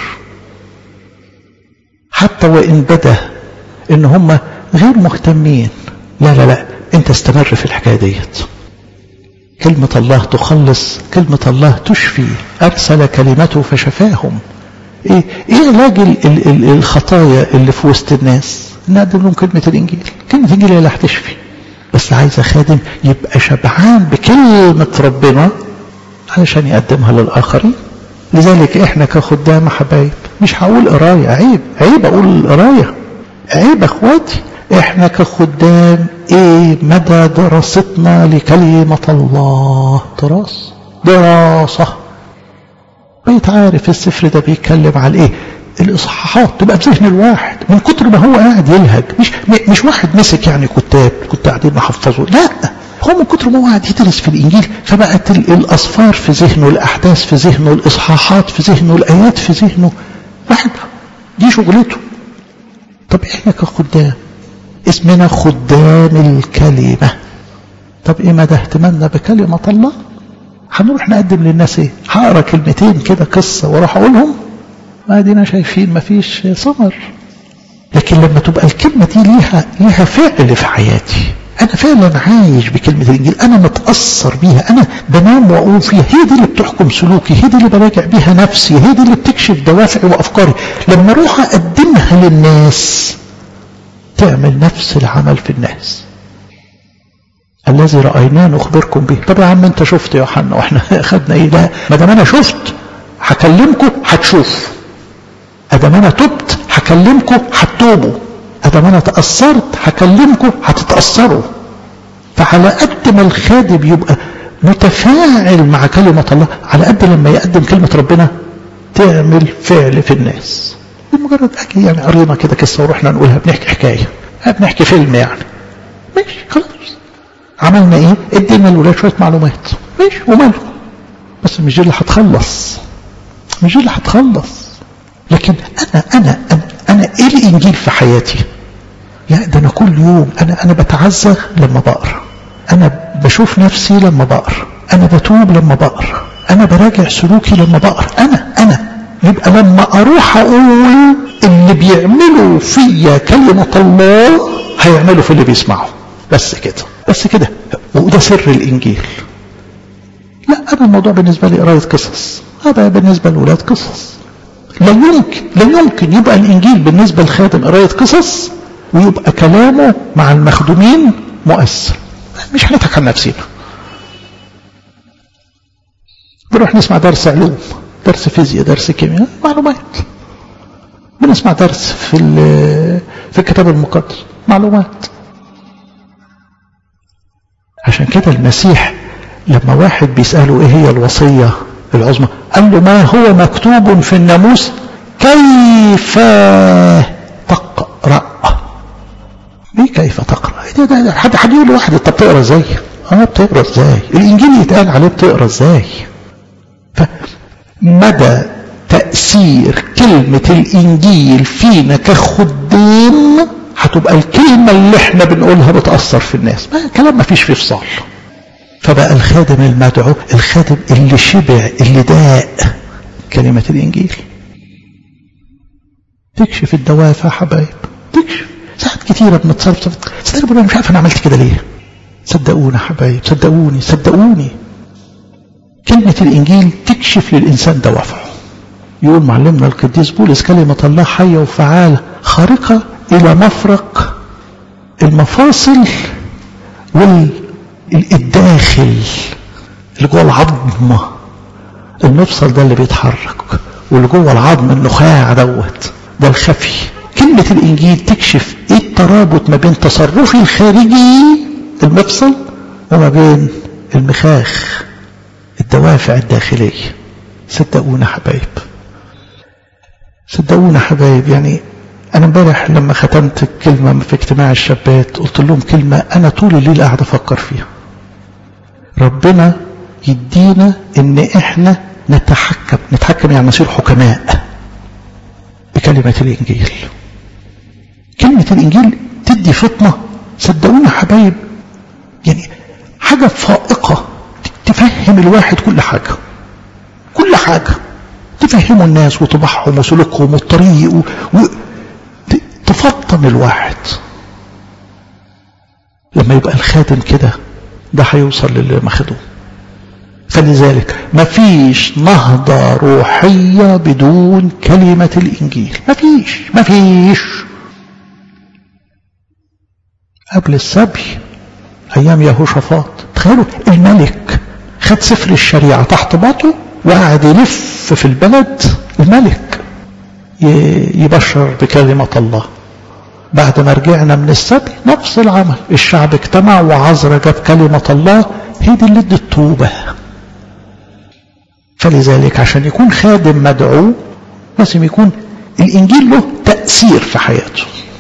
[SPEAKER 1] حتى وان بدا ان هم غير مهتمين لا لا لا انت استمر في الحكاية ديت كلمة الله تخلص كلمة الله تشفي أرسل كلمته فشفاهم إيه, إيه علاج ال ال ال الخطايا اللي في وسط الناس نقدم لهم كلمة الإنجيل كلمة الإنجيل هي اللي هتشفي بس عايز خادم يبقى شبعان بكلمة ربنا علشان يقدمها للآخرين لذلك احنا كخدام حبايب مش هقول قراية عيب عيب اقول قراية عيب اخواتي احنا كخدام ايه مدى دراستنا لكلمة الله دراسة دراسة بقيت عارف السفر ده بيتكلم على ايه الاصحاحات تبقى في ذهن الواحد من كتر ما هو قاعد يلهج مش مش واحد مسك يعني كتاب كنت قاعدين نحفظه لا هو من كتر ما هو قاعد يدرس في الانجيل فبقت الاصفار في ذهنه الاحداث في ذهنه الاصحاحات في ذهنه الايات في ذهنه واحد دي شغلته طب احنا كخدام اسمنا خدام الكلمة طب ايه مدى اهتمامنا بكلمة الله هنروح نقدم للناس ايه هقرا كلمتين كده قصة واروح اقولهم ما دينا شايفين مفيش ثمر لكن لما تبقى الكلمة دي ليها ليها فعل في حياتي أنا فعلا عايش بكلمة الإنجيل أنا متأثر بيها أنا بنام وأقوم فيها هي دي اللي بتحكم سلوكي هي دي اللي براجع بيها نفسي هي دي اللي بتكشف دوافعي وأفكاري لما أروح أقدمها للناس تعمل نفس العمل في الناس الذي رأيناه نخبركم به طب يا عم انت شفت يا يوحنا واحنا اخدنا ايه لا ما دام انا شفت هكلمكم هتشوف ادام انا تبت هكلمكم هتتوبوا ادام انا تاثرت هكلمكم هتتاثروا فعلى قد ما الخادم يبقى متفاعل مع كلمه الله على قد لما يقدم كلمه ربنا تعمل فعل في الناس بمجرد اجي يعني قرينا كده قصه ورحنا نقولها بنحكي حكايه بنحكي فيلم يعني ماشي خلاص عملنا ايه ادينا الولاد شويه معلومات ماشي وماله بس مش دي اللي هتخلص مش دي اللي هتخلص لكن انا انا انا انا ايه الانجيل في حياتي لا ده انا كل يوم انا انا بتعزى لما بقرا انا بشوف نفسي لما بقرا انا بتوب لما بقرا انا براجع سلوكي لما بقرا انا انا يبقى لما اروح اقول اللي بيعملوا فيا كلمه الله هيعملوا في اللي بيسمعوا بس كده بس كده وده سر الانجيل لا انا الموضوع بالنسبه لي قرايه قصص هذا بالنسبه للولاد قصص لا يمكن لا يمكن يبقى الانجيل بالنسبه للخادم قرايه قصص ويبقى كلامه مع المخدومين مؤثر مش هنضحك على نفسنا بنروح نسمع درس علوم درس فيزياء درس كيمياء معلومات بنسمع درس في في الكتاب المقدس معلومات عشان كده المسيح لما واحد بيسأله ايه هي الوصية العظمى قال له ما هو مكتوب في الناموس كيف تقرأ ليه كيف تقرأ ده ده حد حد يقول لواحد انت بتقرا ازاي اه بتقرا ازاي الانجيل يتقال عليه بتقرا ازاي فمدى تأثير كلمة الإنجيل فينا كخدام هتبقى الكلمة اللي احنا بنقولها بتأثر في الناس ما كلام ما فيش فيه فصال فبقى الخادم المدعو الخادم اللي شبع اللي داء كلمة الإنجيل تكشف الدوافع حبايب تكشف ساعات كتيرة بنتصرف صدق انا مش عارف انا عملت كده ليه صدقونا حبايب صدقوني صدقوني كلمة الإنجيل تكشف للإنسان دوافعه يقول معلمنا القديس بولس كلمة الله حية وفعالة خارقة إلى مفرق المفاصل والداخل اللي جوه العظم المفصل ده اللي بيتحرك واللي جوه العظم النخاع دوت ده الخفي كلمة الإنجيل تكشف إيه الترابط ما بين تصرفي الخارجي المفصل وما بين المخاخ الدوافع الداخلية صدقونا حبايب صدقونا حبايب يعني أنا امبارح لما ختمت الكلمة في اجتماع الشابات قلت لهم كلمة أنا طول الليل قاعد أفكر فيها ربنا يدينا إن إحنا نتحكم نتحكم يعني نصير حكماء بكلمة الإنجيل كلمة الإنجيل تدي فطنة صدقوني يا حبايب يعني حاجة فائقة تفهم الواحد كل حاجة كل حاجة تفهموا الناس وطباعهم وسلوكهم والطريق و... و... تفطن الواحد لما يبقى الخادم كده ده هيوصل للمخدوم فلذلك مفيش نهضة روحية بدون كلمة الإنجيل مفيش مفيش قبل السبي أيام يهوشافاط تخيلوا الملك خد سفر الشريعة تحت باطه وقعد يلف في البلد الملك يبشر بكلمة الله بعد ما رجعنا من السبي نفس العمل الشعب اجتمع وعزر جاب كلمة الله هي دي اللي ادت التوبة فلذلك عشان يكون خادم مدعو لازم يكون الإنجيل له تأثير في حياته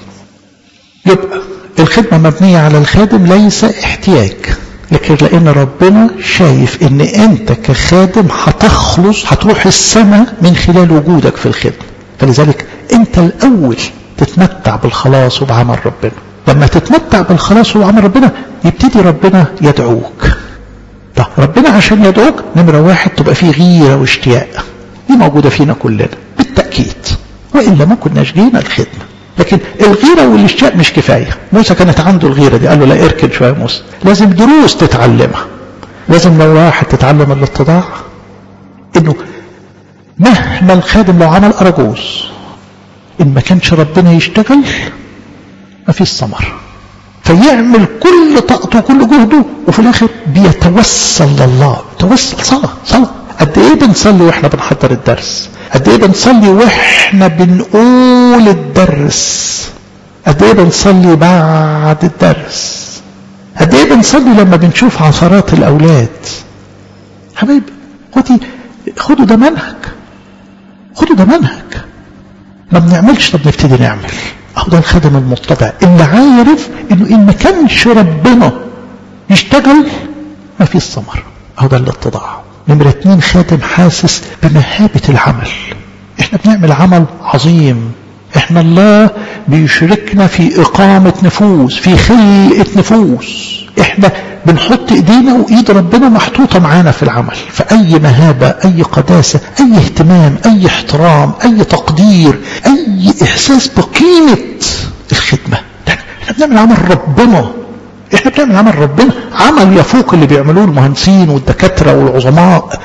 [SPEAKER 1] يبقى الخدمة مبنية على الخادم ليس احتياج لكن لأن ربنا شايف ان انت كخادم هتخلص هتروح السماء من خلال وجودك في الخدمة فلذلك انت الاول تتمتع بالخلاص وبعمل ربنا لما تتمتع بالخلاص وبعمل ربنا يبتدي ربنا يدعوك طب ربنا عشان يدعوك نمرة واحد تبقى فيه غيرة واشتياق دي موجودة فينا كلنا بالتأكيد وإلا ما كناش جينا الخدمة لكن الغيرة والاشتياق مش كفاية موسى كانت عنده الغيرة دي قال له لا اركن شوية موسى لازم دروس تتعلمها لازم لو واحد تتعلم الاتضاع انه مهما الخادم لو عمل أرجوز إن ما كانش ربنا يشتغل ما فيش ثمر فيعمل كل طاقته وكل جهده وفي الآخر بيتوسل لله توسل صلاة صلاة قد إيه بنصلي وإحنا بنحضر الدرس قد إيه بنصلي وإحنا بنقول الدرس قد إيه بنصلي بعد الدرس قد إيه بنصلي لما بنشوف عثرات الأولاد حبايبي خدي خدوا ده منهج خدوا ده منهج ما بنعملش طب نبتدي نعمل اهو ده الخادم المتبع اللي عارف انه ان ما كانش ربنا يشتغل ما فيش ثمر اهو ده الاتضاع نمرة اتنين خادم حاسس بمهابة العمل احنا بنعمل عمل عظيم احنا الله بيشركنا في اقامة نفوس في خلقة نفوس احنا بنحط ايدينا وايد ربنا محطوطة معانا في العمل فاي مهابة اي قداسة اي اهتمام اي احترام اي تقدير اي احساس بقيمة الخدمة احنا بنعمل عمل ربنا احنا بنعمل عمل ربنا عمل يفوق اللي بيعملوه المهندسين والدكاترة والعظماء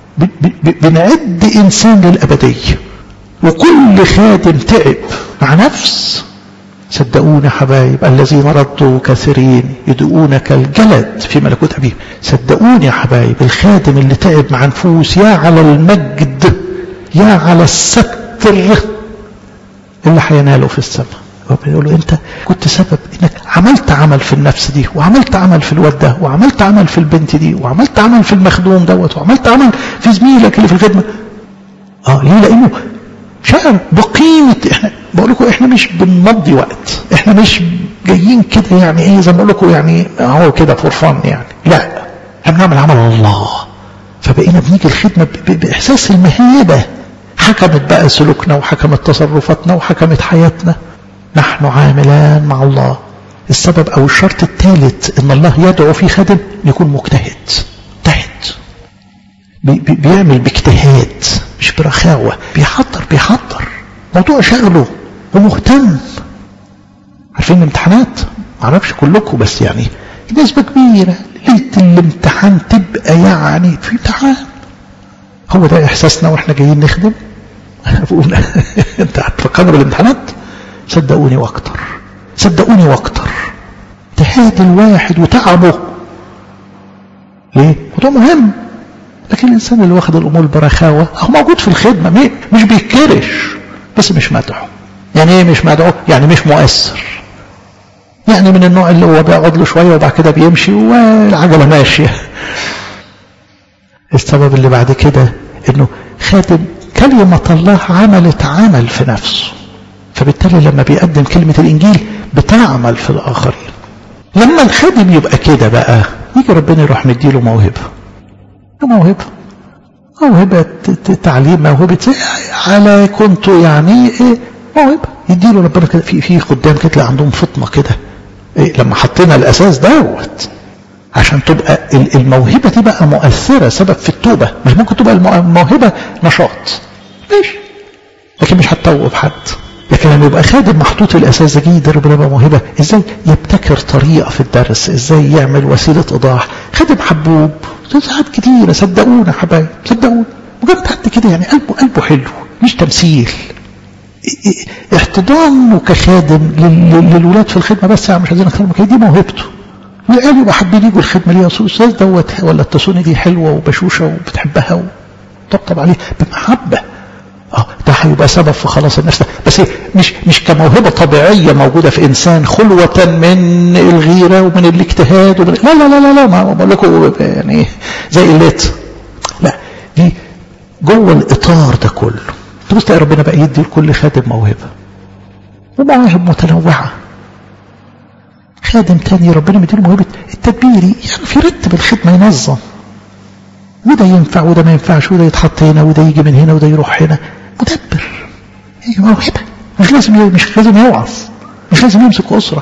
[SPEAKER 1] بنعد انسان للابدية وكل خادم تعب مع نفس صدقونا حبايب الذين ردوا كثيرين يدعون كالجلد في ملكوت أبيهم صدقوني يا حبايب الخادم اللي تعب مع نفوس يا على المجد يا على الستر اللي هيناله في السماء بيقول له انت كنت سبب انك عملت عمل في النفس دي وعملت عمل في الواد ده وعملت عمل في البنت دي وعملت عمل في المخدوم دوت وعملت عمل في زميلك اللي في الخدمه اه ليه لانه شعر بقيمة احنا بقول لكم احنا مش بنمضي وقت احنا مش جايين كده يعني ايه زي ما بقول لكم يعني هو كده فور فن يعني لا احنا بنعمل عمل الله فبقينا بنيجي الخدمة بإحساس المهابة حكمت بقى سلوكنا وحكمت تصرفاتنا وحكمت حياتنا نحن عاملان مع الله السبب او الشرط الثالث ان الله يدعو في خادم يكون مجتهد مجتهد بي بيعمل باجتهاد مش برخاوة بيحضر بيحضر موضوع شغله ومهتم عارفين الامتحانات معرفش كلكم بس يعني نسبة كبيرة ليلة الامتحان تبقى يعني في امتحان هو ده احساسنا واحنا جايين نخدم انا بقول انت هتفكروا بالامتحانات صدقوني واكتر صدقوني واكتر اجتهاد الواحد وتعبه ليه؟ موضوع مهم لكن الإنسان اللي واخد الأمور برخاوة هو موجود في الخدمة مش بيتكرش بس مش مدعو يعني ايه مش مدعو يعني مش مؤثر يعني من النوع اللي هو بيقعد له شوية وبعد كده بيمشي والعجلة ماشية السبب اللي بعد كده انه خادم كلمة الله عملت عمل في نفسه فبالتالي لما بيقدم كلمة الإنجيل بتعمل في الآخرين لما الخادم يبقى كده بقى يجي ربنا يروح مديله موهبة موهبة موهبة تعليم موهبة على كنت يعني ايه موهبة يديله ربنا كده في في خدام كده عندهم فطنة كده إيه لما حطينا الاساس دوت عشان تبقى الموهبة دي بقى مؤثرة سبب في التوبة مش ممكن تبقى الموهبة نشاط ماشي لكن مش هتطوب حد لكن لما يبقى خادم محطوط الاساس ده يقدر يبقى موهبه ازاي يبتكر طريقه في الدرس ازاي يعمل وسيله ايضاح خادم حبوب ساعات كتيره صدقونا حبايب صدقونا مجرد حد كده يعني قلبه قلبه حلو مش تمثيل احتضانه كخادم للولاد في الخدمه بس يعني مش عايزين اكتر من دي موهبته والعيال يبقى حابين يجوا الخدمه ليه اصل الاستاذ دوت ولا التسوني دي حلوه وبشوشه وبتحبها وطبطب عليه بمحبه اه ده هيبقى سبب في خلاص النفس ده بس مش مش كموهبه طبيعيه موجوده في انسان خلوه من الغيره ومن الاجتهاد ومن لا لا لا لا, لا ما بقول لكم يعني زي الليت لا دي جوه الاطار ده كله تبص تلاقي ربنا بقى يدي لكل خادم موهبه ومواهب متنوعه خادم تاني ربنا مديله موهبه التدبيري يعني في رتب الخدمه ينظم وده ينفع وده ما ينفعش وده يتحط هنا وده يجي من هنا وده يروح هنا مدبر هي موهبة مش لازم مش لازم يوعظ مش لازم يمسك أسرة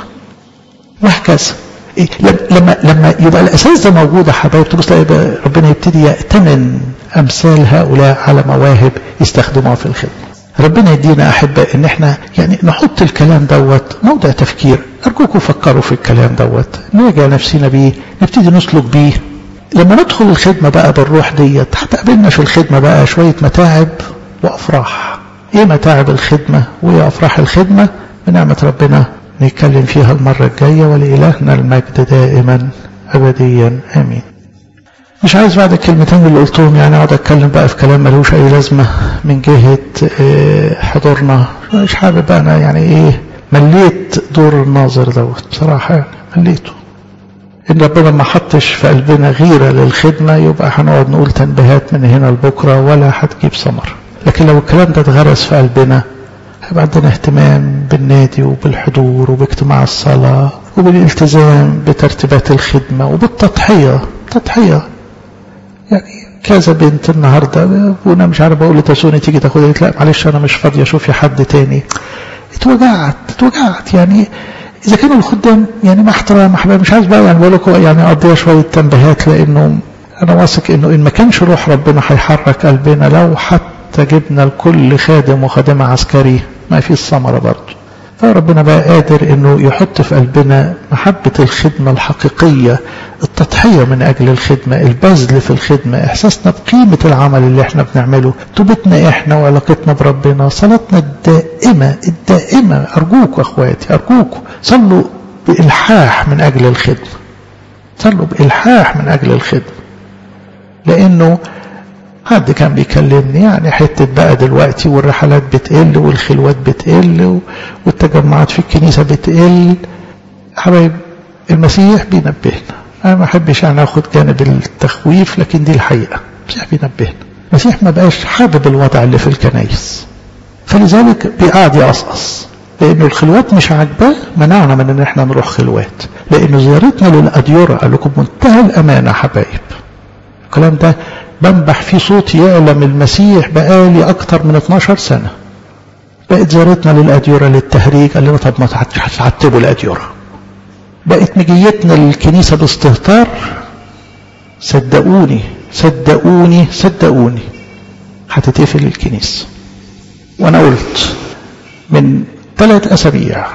[SPEAKER 1] وهكذا إيه لما لما يبقى الأساس ده موجود يا حبايب تبص تلاقي ربنا يبتدي يأتمن أمثال هؤلاء على مواهب يستخدموها في الخدمة ربنا يدينا أحبة إن إحنا يعني نحط الكلام دوت موضع تفكير أرجوكم فكروا في الكلام دوت نراجع نفسنا بيه نبتدي نسلك بيه لما ندخل الخدمة بقى بالروح ديت هتقابلنا في الخدمة بقى شوية متاعب وأفراح إيه متاعب الخدمة وإيه أفراح الخدمة بنعمة ربنا نتكلم فيها المرة الجاية ولإلهنا المجد دائما أبديا آمين مش عايز بعد الكلمتين اللي قلتهم يعني اقعد اتكلم بقى في كلام ملوش اي لازمه من جهه حضورنا مش حابب انا يعني ايه مليت دور الناظر دوت بصراحه يعني مليته ان ربنا ما حطش في قلبنا غيره للخدمه يبقى هنقعد نقول تنبيهات من هنا لبكره ولا هتجيب ثمر لكن لو الكلام ده اتغرس في قلبنا هيبقى عندنا اهتمام بالنادي وبالحضور وباجتماع الصلاه وبالالتزام بترتيبات الخدمه وبالتضحيه تضحيه يعني كذا بنت النهارده وانا مش عارف اقول لتسوني تيجي تاخدها لا معلش انا مش فاضيه اشوف حد تاني اتوجعت اتوجعت يعني اذا كانوا الخدام يعني مع احترام احباب مش عايز بقى يعني بقول لكم يعني اقضيها شويه تنبيهات لانه انا واثق انه ان ما كانش روح ربنا هيحرك قلبنا لو حتى جبنا لكل خادم وخادمه عسكري ما فيش ثمره برضه فربنا بقى قادر انه يحط في قلبنا محبة الخدمة الحقيقية التضحية من اجل الخدمة البذل في الخدمة احساسنا بقيمة العمل اللي احنا بنعمله توبتنا احنا وعلاقتنا بربنا صلاتنا الدائمة الدائمة ارجوكوا اخواتي ارجوكوا صلوا بإلحاح من اجل الخدمة صلوا بإلحاح من اجل الخدمة لانه حد كان بيكلمني يعني حتة بقى دلوقتي والرحلات بتقل والخلوات بتقل والتجمعات في الكنيسة بتقل حبايب المسيح بينبهنا أنا ما أحبش أنا أخد جانب التخويف لكن دي الحقيقة المسيح بينبهنا المسيح ما بقاش حابب الوضع اللي في الكنايس فلذلك بيقعد يقصقص لأنه الخلوات مش عاجباه منعنا من إن إحنا نروح خلوات لأنه زيارتنا للأديرة قال لكم منتهى الأمانة حبايب الكلام ده بنبح فيه صوتي يعلم المسيح بقالي أكتر من 12 سنة بقت زيارتنا للأديرة للتهريج قال لنا طب ما تعتبوا الأديرة بقت مجيتنا للكنيسة باستهتار صدقوني صدقوني صدقوني هتتقفل الكنيسة وأنا قلت من ثلاث أسابيع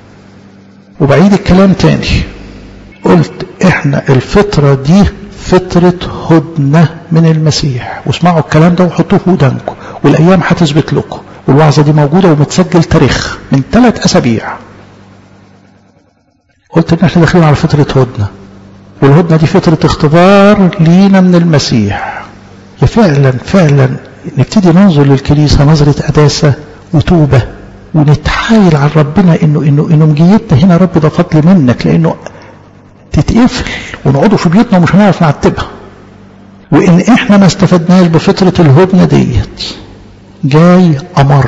[SPEAKER 1] وبعيد الكلام تاني قلت احنا الفترة دي فترة هدنة من المسيح واسمعوا الكلام ده وحطوه في ودانكم والأيام هتثبت لكم والوعظة دي موجودة ومتسجل تاريخ من ثلاث أسابيع قلت إن احنا داخلين على فترة هدنة والهدنة دي فترة اختبار لينا من المسيح يا فعلا فعلا نبتدي ننظر للكنيسة نظرة قداسة وتوبة ونتحايل على ربنا انه انه انه مجيتنا هنا رب ده فضل منك لانه تتقفل ونقعدوا في بيوتنا ومش هنعرف نعتبها وان احنا ما استفدناش بفترة الهدنة ديت جاي امر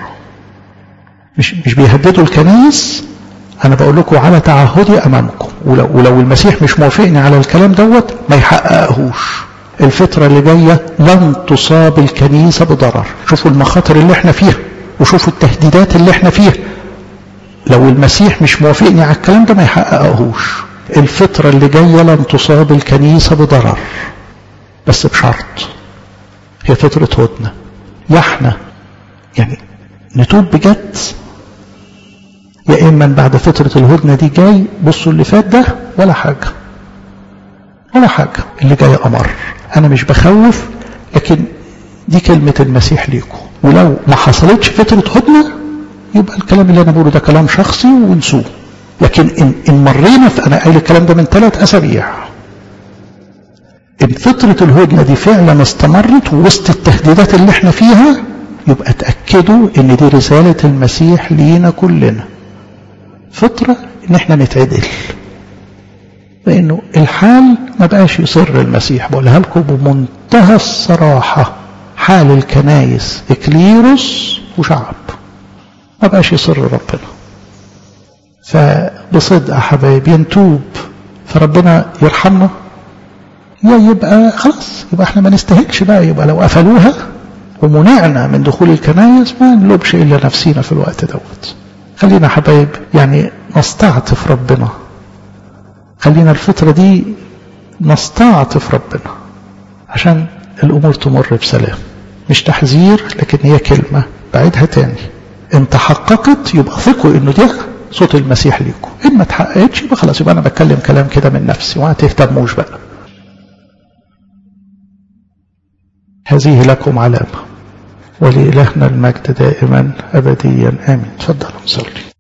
[SPEAKER 1] مش مش بيهددوا الكنايس انا بقول لكم على تعهدي امامكم ولو, ولو المسيح مش موافقني على الكلام دوت ما يحققهوش الفترة اللي جاية لن تصاب الكنيسة بضرر شوفوا المخاطر اللي احنا فيها وشوفوا التهديدات اللي احنا فيها لو المسيح مش موافقني على الكلام ده ما يحققهوش الفترة اللي جاية لن تصاب الكنيسة بضرر بس بشرط هي فترة هدنة يا احنا يعني نتوب بجد يا اما بعد فترة الهدنة دي جاي بصوا اللي فات ده ولا حاجة ولا حاجة اللي جاي أمر أنا مش بخوف لكن دي كلمة المسيح ليكم ولو ما حصلتش فترة هدنة يبقى الكلام اللي أنا بقوله ده كلام شخصي ونسوه لكن إن, إن مرينا في أنا قايل الكلام ده من ثلاث أسابيع إن فترة الهدنة دي فعلا استمرت وسط التهديدات اللي احنا فيها يبقى تأكدوا إن دي رسالة المسيح لينا كلنا فترة إن احنا نتعدل لأنه الحال ما بقاش يصر المسيح بقولها لكم بمنتهى الصراحة حال الكنايس إكليروس وشعب ما بقاش يصر ربنا فبصدق يا حبايبي نتوب فربنا يرحمنا يا يبقى خلاص يبقى احنا ما نستهلكش بقى يبقى لو قفلوها ومنعنا من دخول الكنايس ما نلوبش الا نفسينا في الوقت دوت خلينا حبايب يعني نستعطف ربنا خلينا الفترة دي نستعطف ربنا عشان الأمور تمر بسلام مش تحذير لكن هي كلمة بعيدها تاني ان تحققت يبقى ثقوا انه ده صوت المسيح ليكم ان ما تحققتش يبقى خلاص يبقى انا بتكلم كلام كده من نفسي وما تهتموش بقى هذه لكم علامة ولإلهنا المجد دائما أبديا آمين تفضلوا نصلي